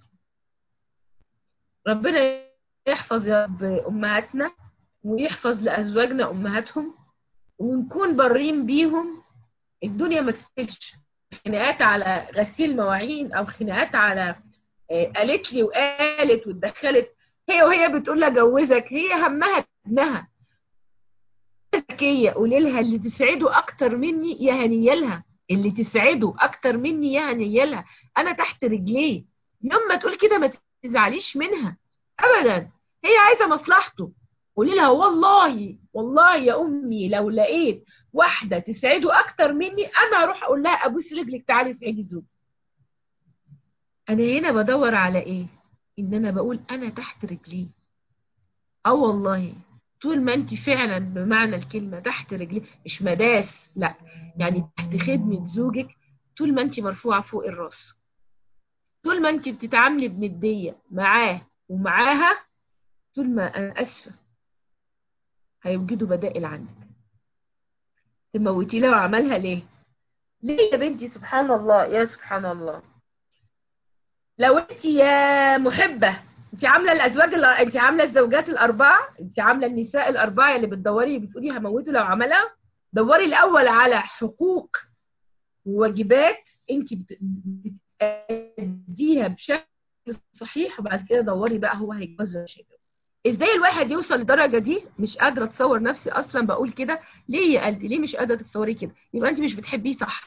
ربنا يحفظ يا رب امهاتنا ويحفظ لازواجنا امهاتهم ونكون برين بيهم الدنيا ما تستاهلش خناقات على غسيل مواعين او خناقات على قالت لي وقالت واتدخلت هي وهي بتقول لها جوزك هي همها ابنها ذكيه قولي لها اللي تسعده اكتر مني يا هنيالها اللي تسعده اكتر مني يا هنيالها انا تحت رجليه يوم ما تقول كده ما تزعليش منها ابدا هي عايزه مصلحته قولي لها والله والله يا امي لو لقيت واحده تسعده اكتر مني انا هروح اقول لها ابوس رجلك تعالي اسعدي زوجي انا هنا بدور على ايه ان انا بقول انا تحت رجليه اه والله طول ما انت فعلا بمعنى الكلمه تحت رجليه مش مداس لا يعني تحت خدمه زوجك طول ما انت مرفوعه فوق الراس طول ما انت بتتعاملي بنديه معاه ومعاها طول ما انا اسفه هيوجدوا بدائل عنك تموتي لها وعملها ليه ليه يا بنتي سبحان الله يا سبحان الله لو انت يا محبه انت عامله الازواج ال... انت عامله الزوجات الاربعه انت عامله النساء الاربعه اللي بتدوري بتقولي هموته لو عملها دوري الاول على حقوق وواجبات انت بتأديها بشكل صحيح وبعد كده دوري بقى هو هيتجوز ولا مش هيتجوز ازاي الواحد يوصل للدرجه دي مش قادره اتصور نفسي اصلا بقول كده ليه يا قلبي ليه مش قادره تتصوري كده يبقى انت مش بتحبيه صح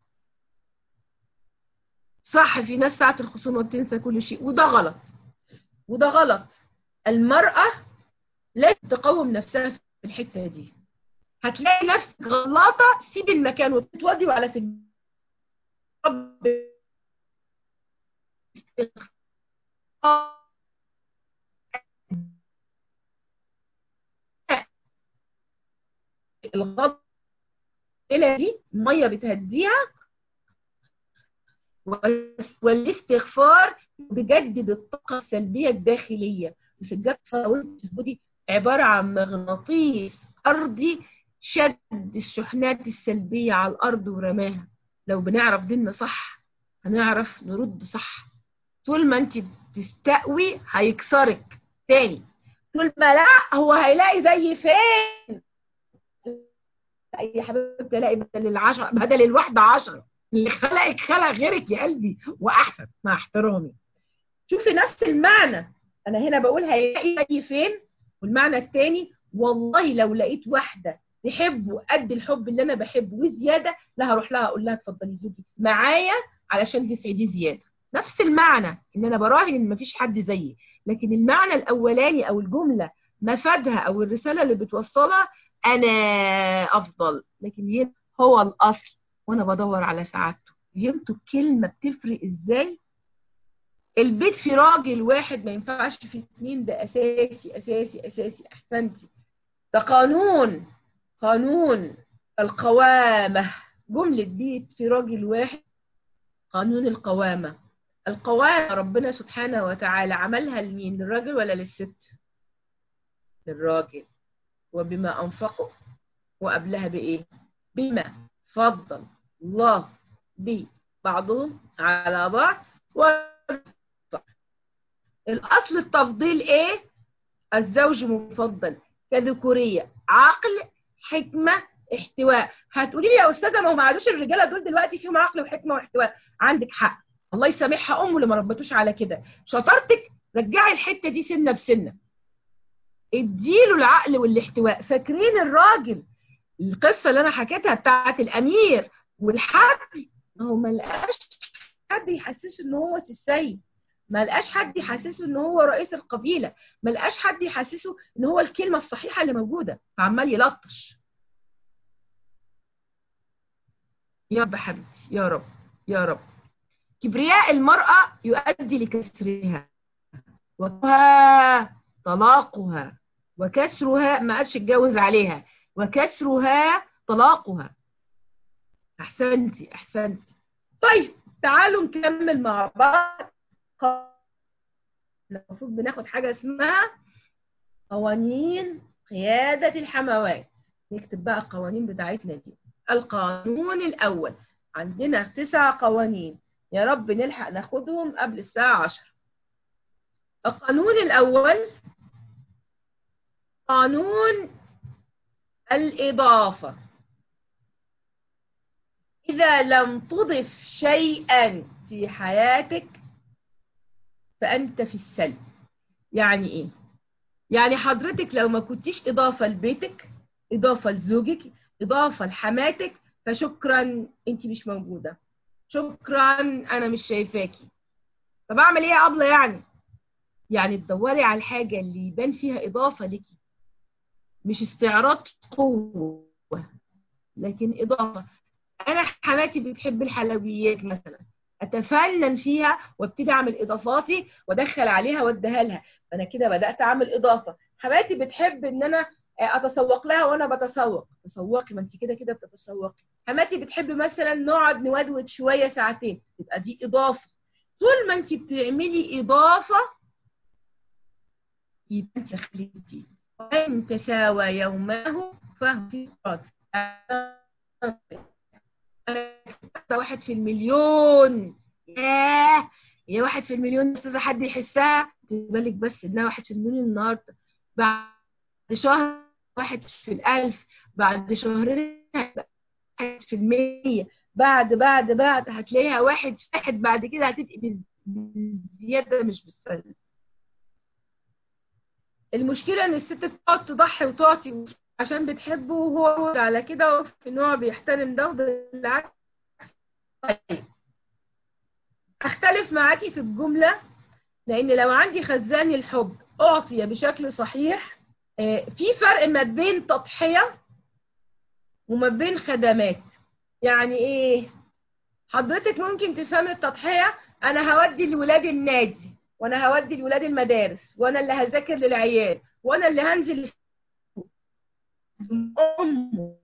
صح في ناس ساعه الخصومه بتنسى كل شيء وده غلط وده غلط المراه لازم تقوم نفسها في الحته دي هتلاقي نفسك غلاطه سيب المكان وتتوضي وعلى سجن الغضب دي ميه بتهديها والاستغفار بجدد الطاقه السلبيه الداخليه وسجاد وانت تثبتي عباره عن مغناطيس ارضي شد الشحنات السلبيه على الارض ورماها لو بنعرف ديننا صح هنعرف نرد صح طول ما انت بتستقوي هيكسرك تاني طول ما لا هو هيلاقي زي فين يا حبيبتي الاقي بدل العشرة بدل الواحدة عشرة اللي خلقك خلق غيرك يا قلبي واحسن مع احترامي شوفي نفس المعنى انا هنا بقول هيلاقي زي فين والمعنى الثاني والله لو لقيت واحدة تحبه قد الحب اللي انا بحبه وزيادة لا هروح لها اقول لها اتفضلي زوجي معايا علشان تسعديه زيادة نفس المعنى ان انا براهن ان مفيش حد زيي لكن المعنى الاولاني او الجملة مفادها او الرسالة اللي بتوصلها انا افضل لكن هنا هو الاصل وانا بدور على سعادته فهمتوا الكلمة بتفرق ازاي البيت في راجل واحد ما ينفعش في اتنين ده اساسي اساسي اساسي احسنتي ده قانون قانون القوامة جملة بيت في راجل واحد قانون القوامة القوامة ربنا سبحانه وتعالى عملها لمين للراجل ولا للست للراجل وبما أنفقوا وقبلها بإيه بما فضل الله ببعضهم على بعض الأصل التفضيل إيه الزوج مفضل كذكورية عقل حكمة احتواء هتقولي لي يا أستاذة ما هو ما عادوش الرجالة دول دلوقتي فيهم عقل وحكمة واحتواء عندك حق الله يسامحها أمه اللي ما ربتوش على كده شطارتك رجعي الحتة دي سنة بسنة اديله العقل والاحتواء فاكرين الراجل القصة اللي انا حكيتها بتاعت الامير والحبل هو ما لقاش حد يحسسه ان هو السيد ما لقاش حد يحسسه ان هو رئيس القبيلة ما لقاش حد يحسسه ان هو الكلمة الصحيحة اللي موجودة فعمال يلطش يا رب حبيبتي يا رب يا رب كبرياء المرأة يؤدي لكسرها وها طلاقها وكسرها ما قالش اتجوز عليها وكسرها طلاقها احسنتي احسنتي طيب تعالوا نكمل مع بعض المفروض بناخد حاجة اسمها قوانين قيادة الحموات نكتب بقى القوانين بتاعتنا دي القانون الأول عندنا تسع قوانين يا رب نلحق ناخدهم قبل الساعة عشر القانون الأول قانون الإضافة إذا لم تضف شيئا في حياتك فأنت في السلب يعني إيه؟ يعني حضرتك لو ما كنتيش إضافة لبيتك إضافة لزوجك إضافة لحماتك فشكرا أنت مش موجودة شكرا أنا مش شايفاكي طب أعمل إيه يا أبلة يعني؟ يعني تدوري على الحاجة اللي يبان فيها إضافة لك مش استعراض قوة لكن إضافة أنا حماتي بتحب الحلويات مثلا أتفنن فيها وابتدي أعمل إضافاتي وأدخل عليها وأديها لها فأنا كده بدأت أعمل إضافة حماتي بتحب إن أنا أتسوق لها وأنا بتسوق تسوقي ما أنت كده كده بتتسوقي حماتي بتحب مثلا نقعد نودود شوية ساعتين يبقى دي إضافة طول ما أنت بتعملي إضافة يبقى أنت خليتي وإن تساوى يومه فهو في قد واحد في المليون ياه يا واحد في المليون استاذ حد يحسها بالك بس انها واحد في المليون النهارده بعد شهر واحد في الالف بعد شهرين واحد في المية بعد بعد بعد هتلاقيها واحد واحد بعد كده هتبقي بالزياده مش بالسلب المشكله ان الست تقعد تضحي وتعطي عشان بتحبه وهو على كده وفي نوع بيحترم ده وبالعكس طيب اختلف معاكي في الجمله لان لو عندي خزان الحب اعطي بشكل صحيح في فرق ما بين تضحيه وما بين خدمات يعني ايه حضرتك ممكن تفهمي التضحيه انا هودي الولاد النادي وانا هودي الولاد المدارس وانا اللي هذاكر للعيال وانا اللي هنزل امه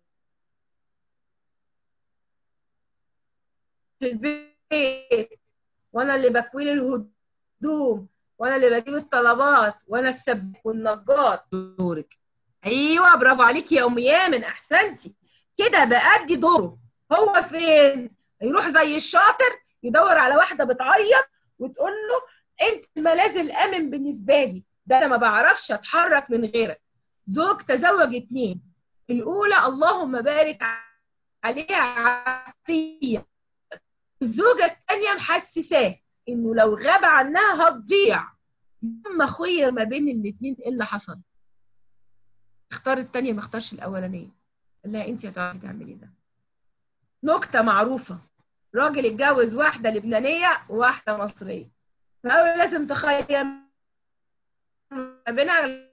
في البيت وانا اللي بكوي الهدوم وانا اللي بجيب الطلبات وانا السباك والنجار دورك ايوه برافو عليكي يا ام يامن احسنتي كده بأدي دوره هو فين يروح زي الشاطر يدور على واحده بتعيط وتقول له انت الملاذ الامن بالنسبه لي ده انا ما بعرفش اتحرك من غيرك زوج تزوج اتنين الاولى اللهم بارك عليها عافيه الزوجه الثانيه محسساه انه لو غاب عنها هتضيع لما خير ما بين الاثنين ايه اللي حصل اختار الثانيه ما اختارش الاولانيه قال لها انت هتعرفي تعملي ده نكته معروفه راجل اتجوز واحده لبنانيه وواحده مصريه فهو لازم تخير ما بينها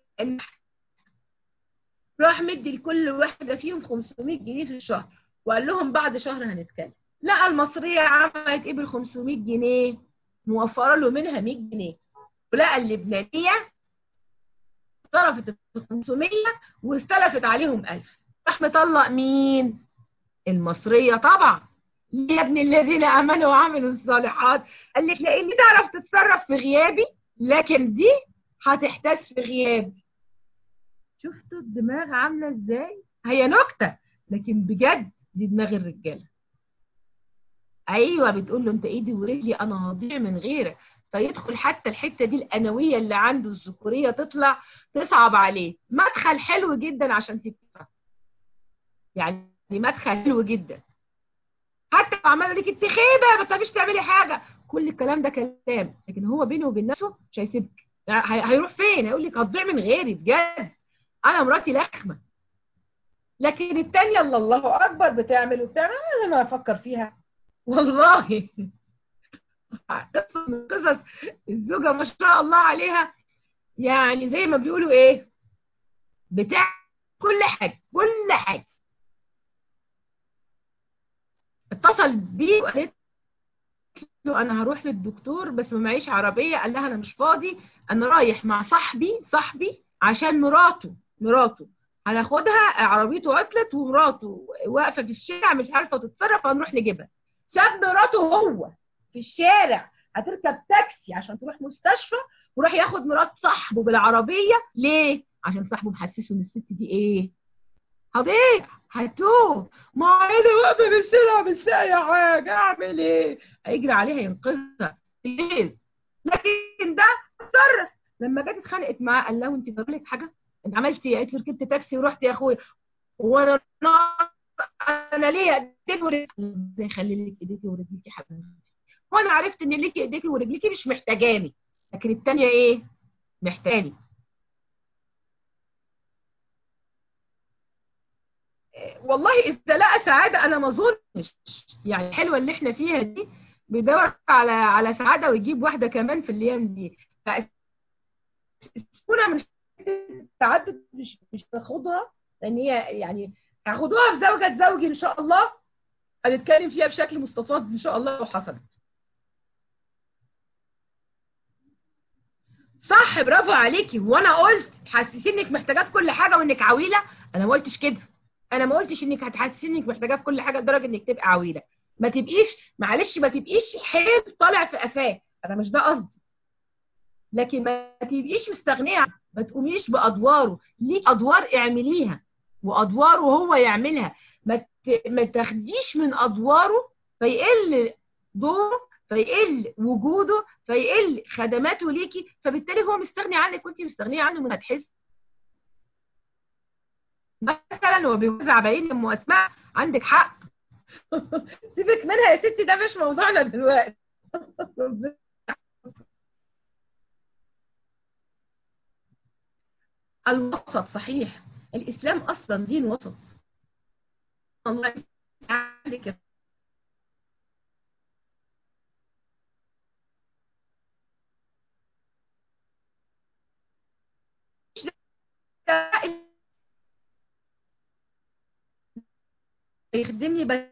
راح مدي لكل واحده فيهم 500 جنيه في الشهر وقال لهم بعد شهر هنتكلم لقى المصريه عملت ايه بال 500 جنيه موفره له منها 100 جنيه ولقى اللبنانيه صرفت ال 500 واستلفت عليهم 1000 راح مطلق مين المصريه طبعا يا ابن الذين امنوا وعملوا الصالحات قال لك لاني تعرف تتصرف في غيابي لكن دي هتحتاج في غيابي شفتوا الدماغ عامله ازاي هي نكته لكن بجد دي دماغ الرجاله ايوه بتقول له انت ايدي ورجلي انا هضيع من غيرك فيدخل حتى الحته دي الانويه اللي عنده الذكوريه تطلع تصعب عليه مدخل حلو جدا عشان تفهم يعني مدخل حلو جدا حتى لو عملوا لك انت خيبه ما بتعرفيش تعملي حاجه كل الكلام ده كلام لكن هو بينه وبين نفسه مش هيسيبك هيروح فين هيقول لك هتضيع من غيري بجد انا مراتي لخمه لكن التانية اللي الله اكبر بتعمل وبتعمل انا افكر فيها والله قصه من قصص الزوجه ما شاء الله عليها يعني زي ما بيقولوا ايه بتاع كل حاجه كل حاجه اتصل بيه وقالت له انا هروح للدكتور بس ما معيش عربيه قال لها انا مش فاضي انا رايح مع صاحبي صاحبي عشان مراته مراته هناخدها عربيته عطلت ومراته واقفه في الشارع مش عارفه تتصرف هنروح نجيبها ساب مراته هو في الشارع هتركب تاكسي عشان تروح مستشفى وراح ياخد مرات صاحبه بالعربيه ليه عشان صاحبه محسسه ان الست دي ايه هضيع هتوه ما عيني واقفه في الشارع مش لاقي حاجه اعمل ايه هيجري عليها ينقذها ليه لكن ده اتصرف لما جت اتخانقت معاه قال لها وانت بقولك حاجه انت عملتي ايه قالت ركبت تاكسي ورحت يا اخويا وانا انا ليه ايديك ورجليك ربنا يخلي لك ايديكي ورجليكي حبيبتي وانا عرفت ان ليكي ايديكي ورجليكي مش محتاجاني لكن الثانيه ايه محتاجاني والله اذا لقى سعاده انا ما اظنش يعني الحلوه اللي احنا فيها دي بيدور على على سعاده ويجيب واحده كمان في الايام دي السكونه من التعدد مش مش باخدها لان هي يعني هاخدوها في زوجة زوجي ان شاء الله هنتكلم فيها بشكل مستفاض ان شاء الله لو حصلت صح برافو عليكي وانا قلت تحسسي انك محتاجاه في كل حاجه وانك عويله انا ما قلتش كده انا ما قلتش انك هتحسسي انك محتاجاه في كل حاجه لدرجه انك تبقى عويله ما تبقيش معلش ما تبقيش حيل طالع في قفاه انا مش ده قصدي لكن ما تبقيش مستغنيه عنه ما تقوميش بادواره ليك ادوار اعمليها وادواره هو يعملها ما ما تاخديش من ادواره فيقل دوره فيقل وجوده فيقل خدماته ليكي فبالتالي هو مستغني عنك وانت مستغنيه عنه من هتحس مثلا هو بيوزع باين ام اسماء عندك حق سيبك منها يا ستي ده مش موضوعنا دلوقتي الوسط صحيح الإسلام أصلا دين وسط الله عليك يخدمني بس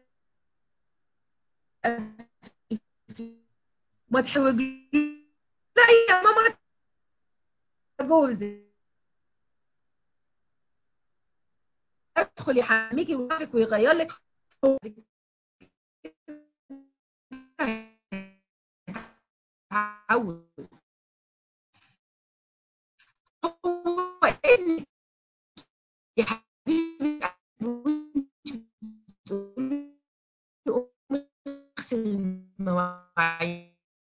ما تحوجي لا يا ماما جوزي ادخل يحميكي ويعرفك ويغير لك عاوز هو ان يا حبيبي اغسل المواعين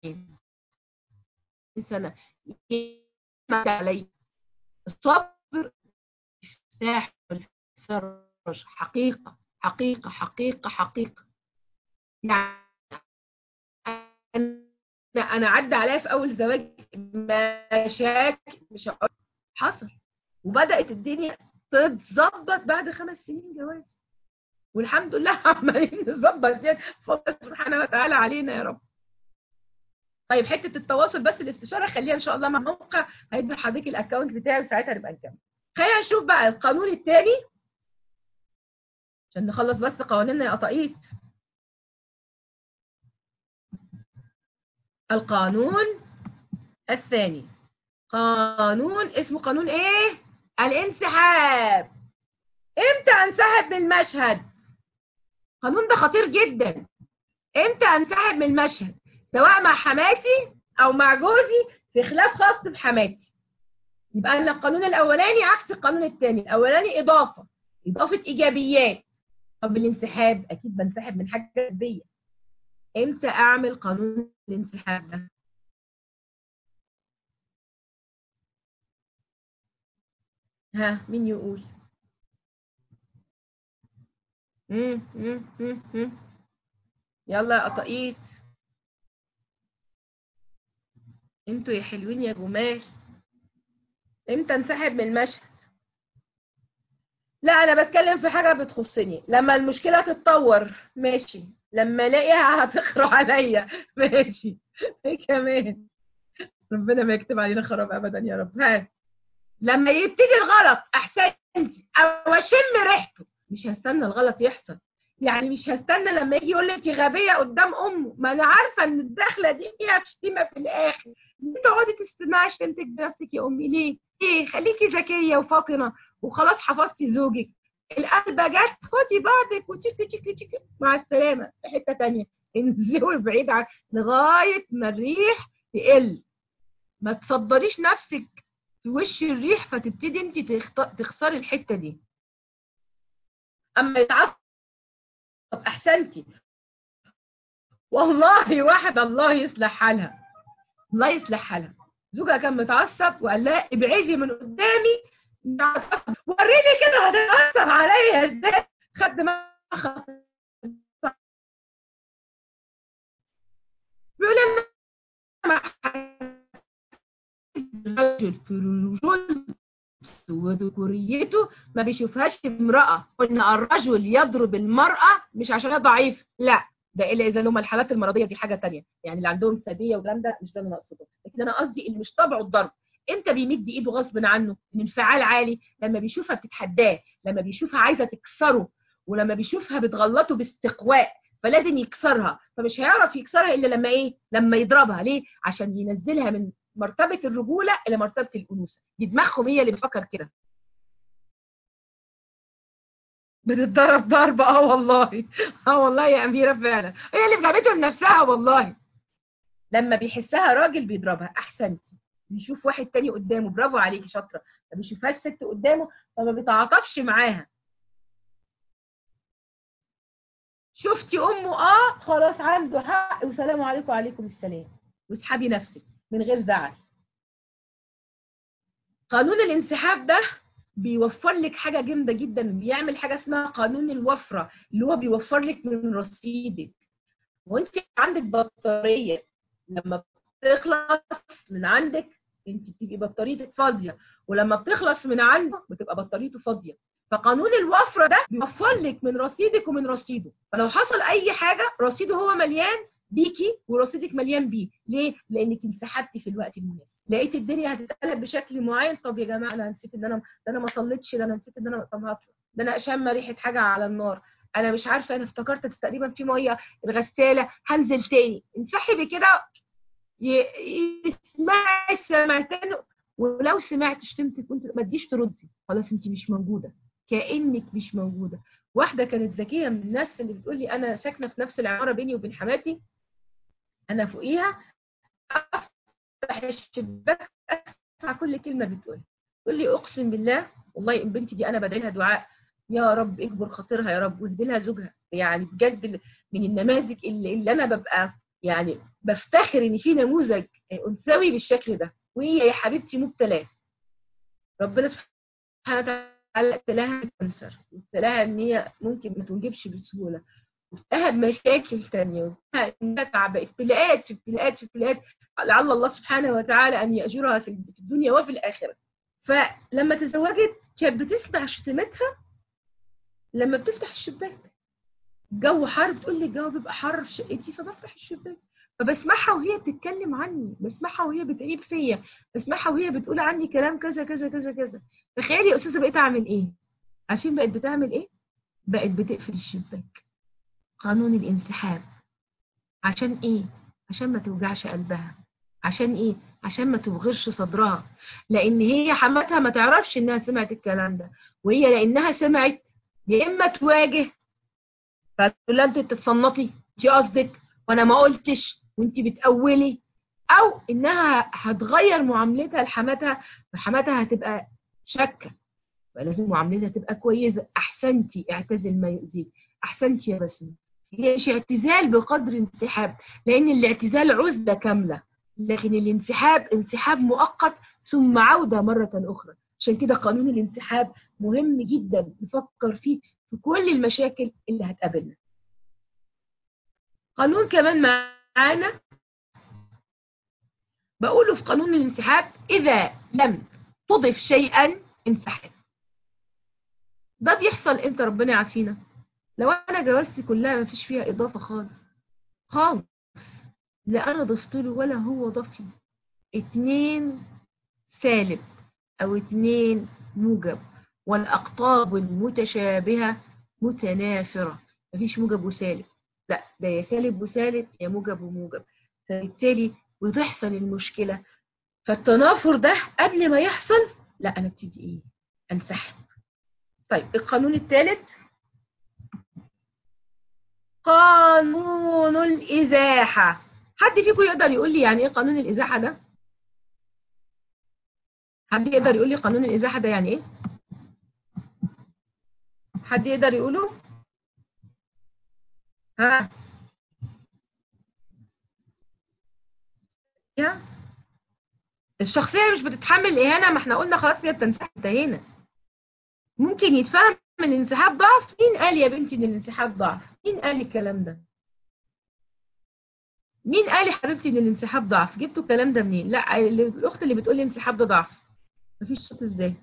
سنة علي الصبر يفتح الفرج حقيقة حقيقة حقيقة حقيقة يعني أنا أنا عدى عليا في أول زواج مشاكل مش هقول حصل وبدأت الدنيا تتظبط بعد خمس سنين جواز والحمد لله عمالين نظبط يعني فضل سبحانه وتعالى علينا يا رب طيب حته التواصل بس الاستشاره خليها ان شاء الله مع موقع هيدي لحضرتك الاكونت بتاعي وساعتها نبقى نكمل خلينا نشوف بقى القانون الثاني عشان نخلص بس قوانيننا يا قطاقيط القانون الثاني قانون اسمه قانون ايه الانسحاب امتى انسحب من المشهد القانون ده خطير جدا امتى انسحب من المشهد سواء مع حماتي او مع جوزي في خلاف خاص بحماتي يبقى ان القانون الاولاني عكس القانون الثاني الاولاني اضافه اضافه ايجابيات طب الانسحاب اكيد بنسحب من حاجه سلبيه امتى اعمل قانون الانسحاب ده ها مين يقول مم مم مم مم. يلا يا قطاقيط انتوا يا حلوين يا جمال امتى انسحب من المشهد لا انا بتكلم في حاجه بتخصني لما المشكله تتطور ماشي لما الاقيها هتخرع عليا ماشي ايه كمان ربنا ما يكتب علينا خراب ابدا يا رب ها لما يبتدي الغلط احسنتي او اشم ريحته مش هستنى الغلط يحصل يعني مش هستنى لما يجي يقول لي انت غبيه قدام امه ما انا عارفه ان الدخله دي فيها شتيمه في الاخر ليه تقعدي تستمعي شتمتك بنفسك يا امي ليه؟ ايه خليكي ذكيه وفاطنه وخلاص حفظتي زوجك القلبه جت خدي بعضك وتشك تشك تشك مع السلامه في حته ثانيه انزلي بعيد عن لغايه ما الريح تقل ما تصدريش نفسك في وش الريح فتبتدي انت تخسري الحته دي اما يتعصب طب احسنتي والله واحد الله يصلح حالها الله يصلح حالها زوجها كان متعصب وقال لها ابعدي من قدامي وريني كده هتتعصب عليا ازاي خد دماغها بيقول انا الرجل في الرجل وذكوريته ما بيشوفهاش امرأة قلنا الرجل يضرب المرأة مش عشان ضعيف لا ده الا اذا هم الحالات المرضيه دي حاجه تانية يعني اللي عندهم ساديه والكلام ده مش ده اللي انا اقصده لكن انا قصدي اللي مش طبعه الضرب امتى بيمد ايده غصب عنه من انفعال عالي لما بيشوفها بتتحداه لما بيشوفها عايزه تكسره ولما بيشوفها بتغلطه باستقواء فلازم يكسرها فمش هيعرف يكسرها الا لما ايه لما يضربها ليه عشان ينزلها من مرتبه الرجوله الى مرتبه الانوثه دي دماغهم هي اللي بتفكر كده بتتضرب ضرب اه والله اه والله يا اميره فعلا هي اللي جابتها لنفسها والله لما بيحسها راجل بيضربها احسنتي بيشوف واحد تاني قدامه برافو عليكي شاطره ما بيشوفهاش ست قدامه فما بيتعاطفش معاها شفتي امه اه خلاص عنده حق وسلام عليكم وعليكم السلام واسحبي نفسك من غير زعل قانون الانسحاب ده بيوفر لك حاجه جامده جدا بيعمل حاجه اسمها قانون الوفره اللي هو بيوفر لك من رصيدك وانت عندك بطاريه لما بتخلص من عندك انت بتبقي بطاريتك فاضيه ولما بتخلص من عنده بتبقى بطاريته فاضيه فقانون الوفره ده بيوفر لك من رصيدك ومن رصيده فلو حصل اي حاجه رصيده هو مليان بيكي ورصيدك مليان بيه ليه لانك انسحبتي في الوقت المناسب لقيت الدنيا هتتقلب بشكل معين طب يا جماعه انا نسيت ان انا ده انا ما صليتش ده انا نسيت ان انا طب هطلع ده انا اشم ريحه حاجه على النار انا مش عارفه انا افتكرت تقريبا في ميه الغساله هنزل تاني انسحبي كده اسمعي السمعتين ولو سمعت شتمتك وانت ما تجيش تردي خلاص انت مش موجوده كانك مش موجوده واحده كانت ذكيه من الناس اللي بتقول لي انا ساكنه في نفس العماره بيني وبين حماتي انا فوقيها افتح الشباك اسمع كل كلمه بتقولها تقول لي اقسم بالله والله ان بنتي دي انا بدعي لها دعاء يا رب اكبر خاطرها يا رب واهدي لها زوجها يعني بجد من النماذج اللي, اللي انا ببقى يعني بفتخر ان في نموذج انثوي بالشكل ده وهي يا حبيبتي مبتلاه ربنا سبحانه وتعالى ابتلاها بالكانسر وابتلاها ان هي ممكن ما تنجبش بسهوله وابتلاها بمشاكل ثانيه وابتلاها تعب ابتلاءات في ابتلاءات في ابتلاءات لعل الله سبحانه وتعالى ان ياجرها في الدنيا وفي الاخره فلما تزوجت كانت بتسمع شتيمتها لما بتفتح الشباك الجو حر بتقول لي الجو بيبقى حر في شقتي فبفتح الشباك فبسمعها وهي بتتكلم عني بسمعها وهي بتعيب فيا بسمعها وهي بتقول عني كلام كذا كذا كذا كذا تخيلي يا استاذه بقيت اعمل ايه عارفين بقت بتعمل ايه بقت بتقفل الشباك قانون الانسحاب عشان ايه عشان ما توجعش قلبها عشان ايه عشان ما توغرش صدرها لان هي حماتها ما تعرفش انها سمعت الكلام ده وهي لانها سمعت يا اما تواجه فتقول لها انت بتتصنطي انت قصدك وانا ما قلتش وانت بتأولي او انها هتغير معاملتها لحماتها فحماتها هتبقى شاكه فلازم معاملتها تبقى كويسه احسنتي اعتزل ما يؤذيك احسنتي يا بسمه هي مش اعتزال بقدر انسحاب لان الاعتزال عزله كامله لكن الانسحاب انسحاب مؤقت ثم عوده مره اخرى عشان كده قانون الانسحاب مهم جدا نفكر فيه في كل المشاكل اللي هتقابلنا قانون كمان معانا بقوله في قانون الانسحاب إذا لم تضف شيئا انسحب ده بيحصل امتى ربنا يعافينا لو انا جوازتي كلها ما فيش فيها اضافه خالص خالص لا انا ضفت له ولا هو ضاف لي اتنين سالب او اتنين موجب والاقطاب المتشابهه متنافره مفيش موجب وسالب لا ده يا سالب وسالب يا موجب وموجب فبالتالي وتحصل المشكله فالتنافر ده قبل ما يحصل لا انا ابتدي ايه انسحب طيب القانون الثالث قانون الازاحه حد فيكم يقدر يقول لي يعني ايه قانون الازاحه ده حد يقدر يقول لي قانون الازاحه ده يعني ايه حد يقدر يقوله ها يا الشخصية مش بتتحمل إهانة ما احنا قلنا خلاص هي بتنسحب انتهينا ممكن يتفهم ان الانسحاب ضعف مين قال يا بنتي ان الانسحاب ضعف مين قال الكلام ده مين قال يا حبيبتي ان الانسحاب ضعف جبتوا الكلام ده منين لا الاخت اللي بتقول لي الانسحاب ده ضعف مفيش صوت ازاي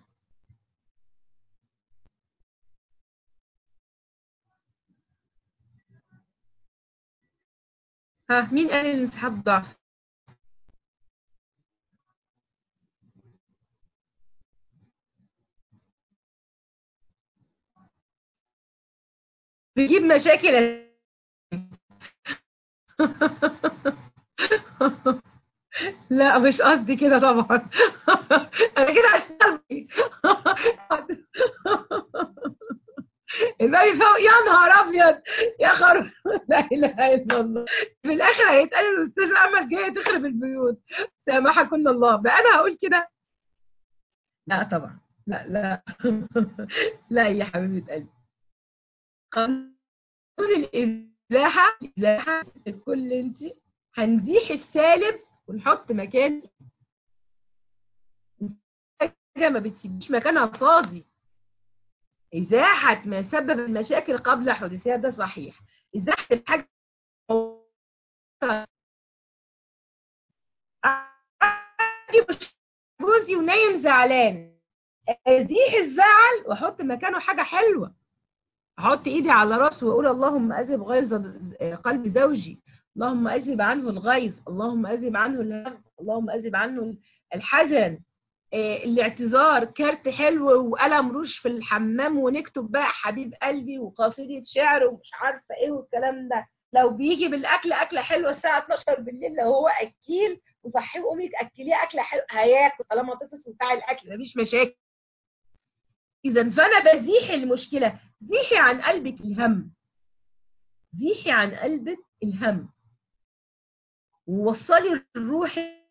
ها مين قال ان الانسحاب ضعف بيجيب مشاكل لا مش قصدي كده طبعا انا كده هشتغل الباقي فوق يا نهار ابيض يا خرب لا اله الا الله في الاخر هيتقال الاستاذ امل جايه تخرب البيوت سامحكن الله بقى انا هقول كده لا طبعا لا لا لا يا حبيبه قلبي قانون الازاحه الازاحه الكل انت هنزيح السالب ونحط مكان حاجه ما بتسيبش مكانها فاضي ازاحه ما سبب المشاكل قبل حدوثها ده صحيح ازاحه الحاجه دي عندي ونايم زعلان ازيح الزعل واحط مكانه حاجه حلوه احط ايدي على راسه واقول اللهم اذهب غيظ قلب زوجي اللهم اذهب عنه الغيظ اللهم اذهب عنه الهم اللهم اذهب عنه الحزن إيه الاعتذار كارت حلو وقلم روش في الحمام ونكتب بقى حبيب قلبي وقصيدة شعر ومش عارفة ايه والكلام ده لو بيجي بالاكل اكله حلوه الساعه 12 بالليل لو هو اكيل وصحيه وامي تاكليه اكله حلوه هياكل طالما طفل بتاع الاكل مفيش مشاكل اذا فانا بزيح المشكله زيحي عن قلبك الهم زيحي عن قلبك الهم ووصلي روحك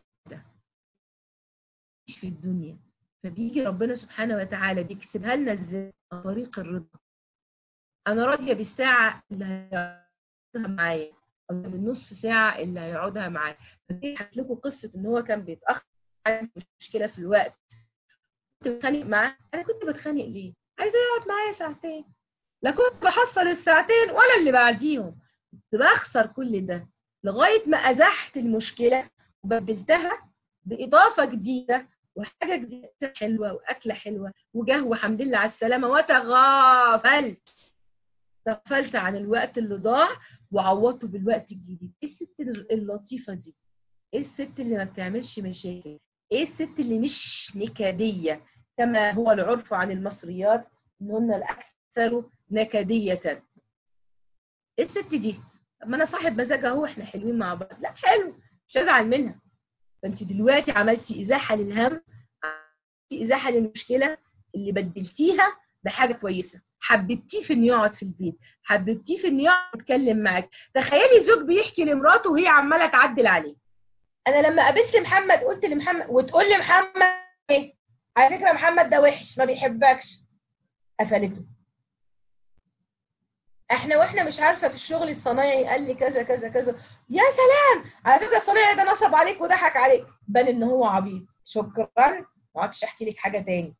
في الدنيا فبيجي ربنا سبحانه وتعالى بيكسبها لنا ازاي عن طريق الرضا انا راضيه بالساعه اللي هيقعدها معايا او بالنص ساعه اللي هيقعدها معايا فدي لكم قصه ان هو كان بيتاخر عن مشكله في الوقت كنت بتخانق معاه انا كنت بتخانق ليه عايزه يقعد معايا ساعتين لا كنت بحصل الساعتين ولا اللي بعديهم كنت بخسر كل ده لغايه ما ازحت المشكله وبدلتها باضافه جديده وحاجه جديده حلوه واكله حلوه وجهوه حمد لله على السلامه وتغافلت تغفلت عن الوقت اللي ضاع وعوضته بالوقت الجديد ايه الست اللطيفه دي ايه الست اللي ما بتعملش مشاكل ايه الست اللي مش نكديه كما هو العرف عن المصريات انهن الاكثر نكديه ايه الست دي طب ما انا صاحب مزاج اهو احنا حلوين مع بعض لا حلو مش هزعل منها فانت دلوقتي عملتي ازاحه للهم عملتي ازاحه للمشكله اللي بدلتيها بحاجه كويسه حببتيه في انه يقعد في البيت حببتيه في انه يقعد يتكلم معاك تخيلي زوج بيحكي لمراته وهي عماله تعدل عليه انا لما قابلت محمد قلت لمحمد وتقول لي محمد ايه على فكره محمد ده وحش ما بيحبكش قفلته احنا واحنا مش عارفه في الشغل الصنايعي قال لي كذا كذا كذا يا سلام على فكره الصنايعي ده نصب عليك وضحك عليك بان ان هو عبيط شكرا ما عادش احكي لك حاجه تاني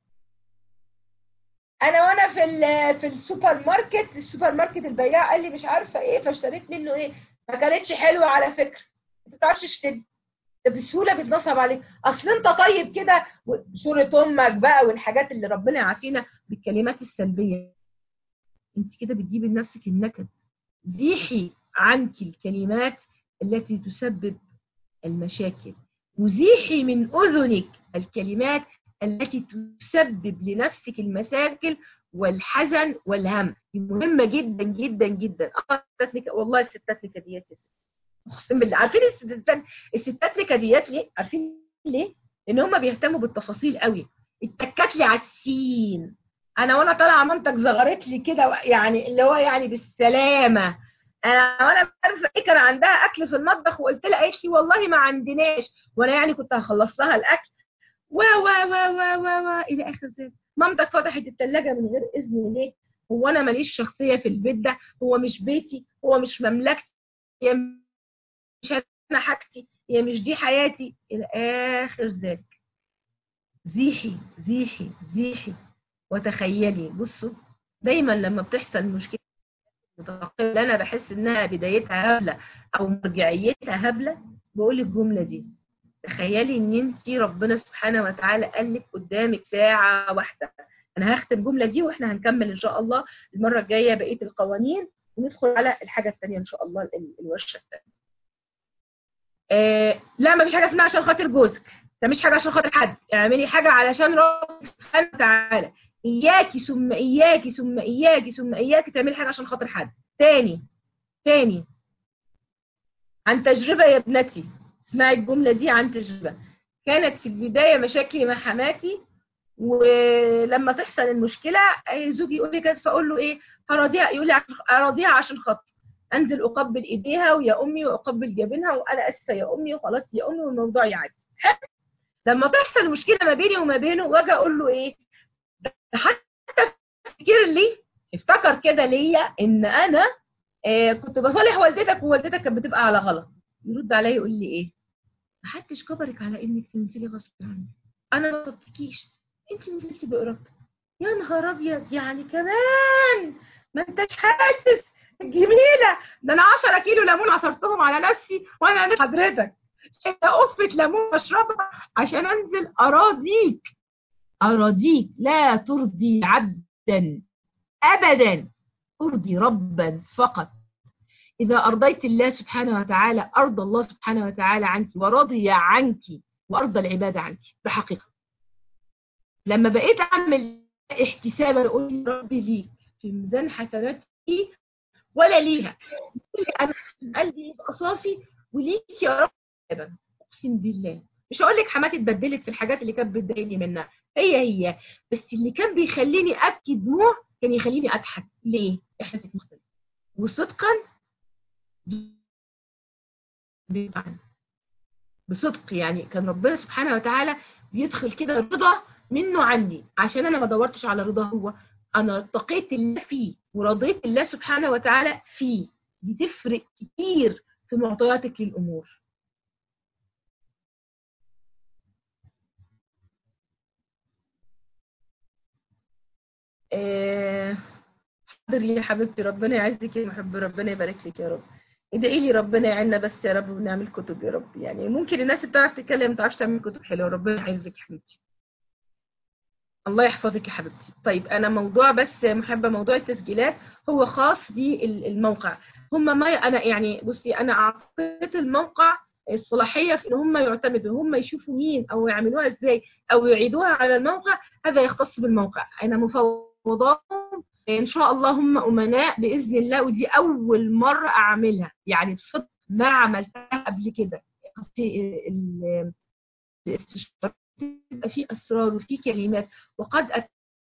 انا وانا في في السوبر ماركت السوبر ماركت البياع قال لي مش عارفه ايه فاشتريت منه ايه ما كانتش حلوه على فكره ما بتعرفش تشتري ده بسهوله بيتنصب عليك اصل انت طيب كده صوره امك بقى والحاجات اللي ربنا يعافينا بالكلمات السلبيه انت كده بتجيبي لنفسك النكد زيحي عنك الكلمات التي تسبب المشاكل وزيحي من اذنك الكلمات التي تسبب لنفسك المشاكل والحزن والهم دي مهمه جدا جدا جدا والله الستات نكديات اقسم بالله عارفين الستات الستات نكديات ليه عارفين ليه ان هم بيهتموا بالتفاصيل قوي اتكت لي على السين انا وانا طالعه مامتك زغرت لي كده يعني اللي هو يعني بالسلامه انا وانا عارفه ايه كان عندها اكل في المطبخ وقلت لها قالت لي والله ما عندناش وانا يعني كنت هخلص لها الاكل و و و و و و الى اخر ذلك مامتك فتحت الثلاجه من غير اذن ليه هو انا ماليش شخصيه في البيت ده هو مش بيتي هو مش مملكتي هي مش انا حاجتي هي مش دي حياتي الى اخر ذلك زيحي زيحي زيحي وتخيلي بصوا دايما لما بتحصل مشكله متفقده انا بحس انها بدايتها هبله او مرجعيتها هبله بقول الجمله دي تخيلي ان انت ربنا سبحانه وتعالى قال لك قدامك ساعه واحده انا هختم الجمله دي واحنا هنكمل ان شاء الله المره الجايه بقيه القوانين وندخل على الحاجه الثانيه ان شاء الله الورشه الثانيه آه لا ما فيش حاجه اسمها عشان خاطر جوزك ده مش حاجه عشان خاطر حد اعملي حاجه علشان ربنا سبحانه وتعالى اياكي ثم اياكي ثم اياكي ثم اياكي تعملي حاجه عشان خاطر حد تاني تاني عن تجربه يا ابنتي اسمعي الجمله دي عن تجربه كانت في البدايه مشاكلي مع حماتي ولما تحصل المشكله زوجي يقول لي كذا فاقول له ايه هراضيها يقول لي اراضيها عشان خاطر انزل اقبل ايديها ويا امي واقبل جبينها وانا اسفه يا امي وخلاص يا امي والموضوع يعدي لما تحصل مشكله ما بيني وما بينه واجي اقول له ايه حتى افتكر لي افتكر كده ليا ان انا آه كنت بصالح والدتك ووالدتك كانت بتبقى على غلط يرد عليا يقول لي ايه ما حدش جبرك على انك تنزلي غصب عنك انا ما طلبتكيش انت نزلتي بارادتك يا نهار ابيض يعني كمان ما انتش حاسس جميله ده انا 10 كيلو ليمون عصرتهم على نفسي وانا حضرتك قفه ليمون بشربها عشان انزل اراضيك اراضيك لا ترضي عبدا ابدا ارضي ربا فقط إذا أرضيت الله سبحانه وتعالى أرضى الله سبحانه وتعالى عنك ورضي عنك وأرضى العبادة عنك ده حقيقة لما بقيت أعمل احتسابا أقول يا ربي ليك في ميزان حسناتي ولا ليها أنا قلبي يبقى صافي وليك يا رب أبدا أقسم بالله مش هقول لك حماتي اتبدلت في الحاجات اللي كانت بتضايقني منها هي هي بس اللي كان بيخليني أبكي دموع كان يخليني أضحك ليه؟ إحساسك مختلف وصدقا بصدق يعني كان ربنا سبحانه وتعالى بيدخل كده رضا منه عني عشان انا ما دورتش على رضا هو انا اتقيت الله فيه ورضيت الله سبحانه وتعالى فيه بتفرق كتير في معطياتك للامور آه، حاضر يا حبيبتي ربنا يعزك يا محب ربنا يبارك لك يا رب ادعي لي ربنا يعيننا بس يا رب ونعمل كتب يا رب يعني ممكن الناس اللي بتعرف تتكلم ما تعرفش تعمل كتب حلوه ربنا يعزك يا حبيبتي الله يحفظك يا حبيبتي طيب انا موضوع بس محبه موضوع التسجيلات هو خاص بالموقع هم ما انا يعني بصي انا اعطيت الموقع الصلاحيه في ان هم يعتمدوا هم يشوفوا مين او يعملوها ازاي او يعيدوها على الموقع هذا يختص بالموقع انا مفوضاهم ان شاء الله هم امناء باذن الله ودي اول مره اعملها يعني بصدق ما عملتها قبل كده الاستشارات يبقى في اسرار وفي كلمات وقد أت...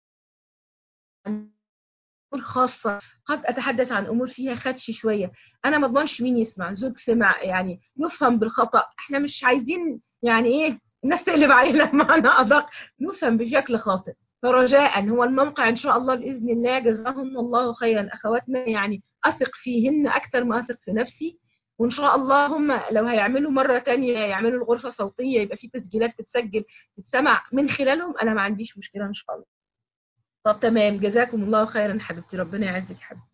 امور خاصه قد اتحدث عن امور فيها خدش شويه انا ما اضمنش مين يسمع زوج سمع يعني يفهم بالخطا احنا مش عايزين يعني ايه الناس تقلب علينا بمعنى ادق يفهم بشكل خاطئ فرجاء هو الموقع ان شاء الله باذن الله جزاهن الله خيرا اخواتنا يعني اثق فيهن اكثر ما اثق في نفسي وان شاء الله هم لو هيعملوا مره تانية يعملوا الغرفه صوتيه يبقى في تسجيلات تتسجل تتسمع من خلالهم انا ما عنديش مشكله ان شاء الله طب تمام جزاكم الله خيرا حبيبتي ربنا يعزك حبيبتي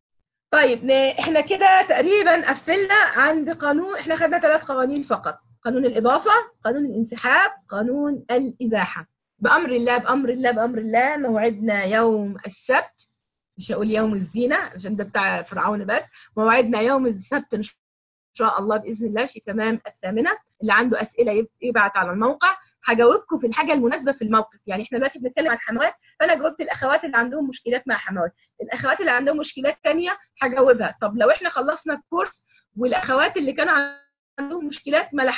طيب احنا كده تقريبا قفلنا عند قانون احنا خدنا ثلاث قوانين فقط قانون الاضافه قانون الانسحاب قانون الازاحه بامر الله بامر الله بامر الله موعدنا يوم السبت مش هقول يوم الزينه عشان ده بتاع فرعون بس موعدنا يوم السبت ان شاء الله باذن الله في تمام الثامنه اللي عنده اسئله يبعت على الموقع هجاوبكم في الحاجه المناسبه في الموقف يعني احنا دلوقتي بنتكلم عن حموات فانا جاوبت الاخوات اللي عندهم مشكلات مع حموات الاخوات اللي عندهم مشكلات ثانيه هجاوبها طب لو احنا خلصنا الكورس والاخوات اللي كانوا عندهم مشكلات ما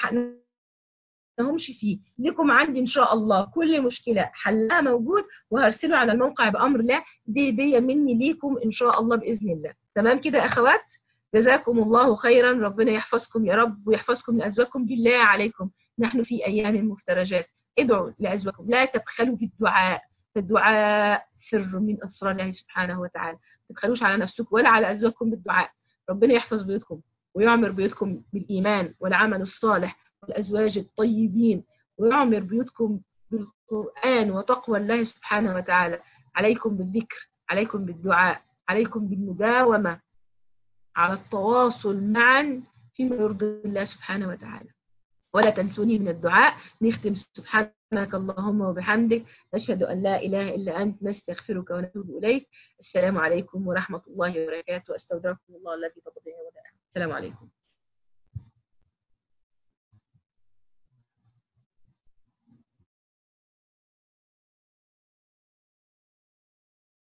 لحقناهمش فيه لكم عندي ان شاء الله كل مشكله حلها موجود وهرسله على الموقع بامر الله دي دي مني ليكم ان شاء الله باذن الله تمام كده يا اخوات جزاكم الله خيرا ربنا يحفظكم يا رب ويحفظكم لازواجكم بالله عليكم نحن في ايام مفترجات ادعوا لازواجكم لا تبخلوا بالدعاء فالدعاء سر من اسرار الله سبحانه وتعالى ما تبخلوش على نفسكم ولا على ازواجكم بالدعاء ربنا يحفظ بيوتكم ويعمر بيوتكم بالايمان والعمل الصالح والازواج الطيبين ويعمر بيوتكم بالقران وتقوى الله سبحانه وتعالى عليكم بالذكر عليكم بالدعاء عليكم بالمداومه على التواصل معا فيما يرضي الله سبحانه وتعالى ولا تنسوني من الدعاء نختم سبحانك اللهم وبحمدك نشهد أن لا إله إلا أنت نستغفرك ونتوب إليك السلام عليكم ورحمة الله وبركاته أستودعكم الله الذي تقضي ودائع السلام عليكم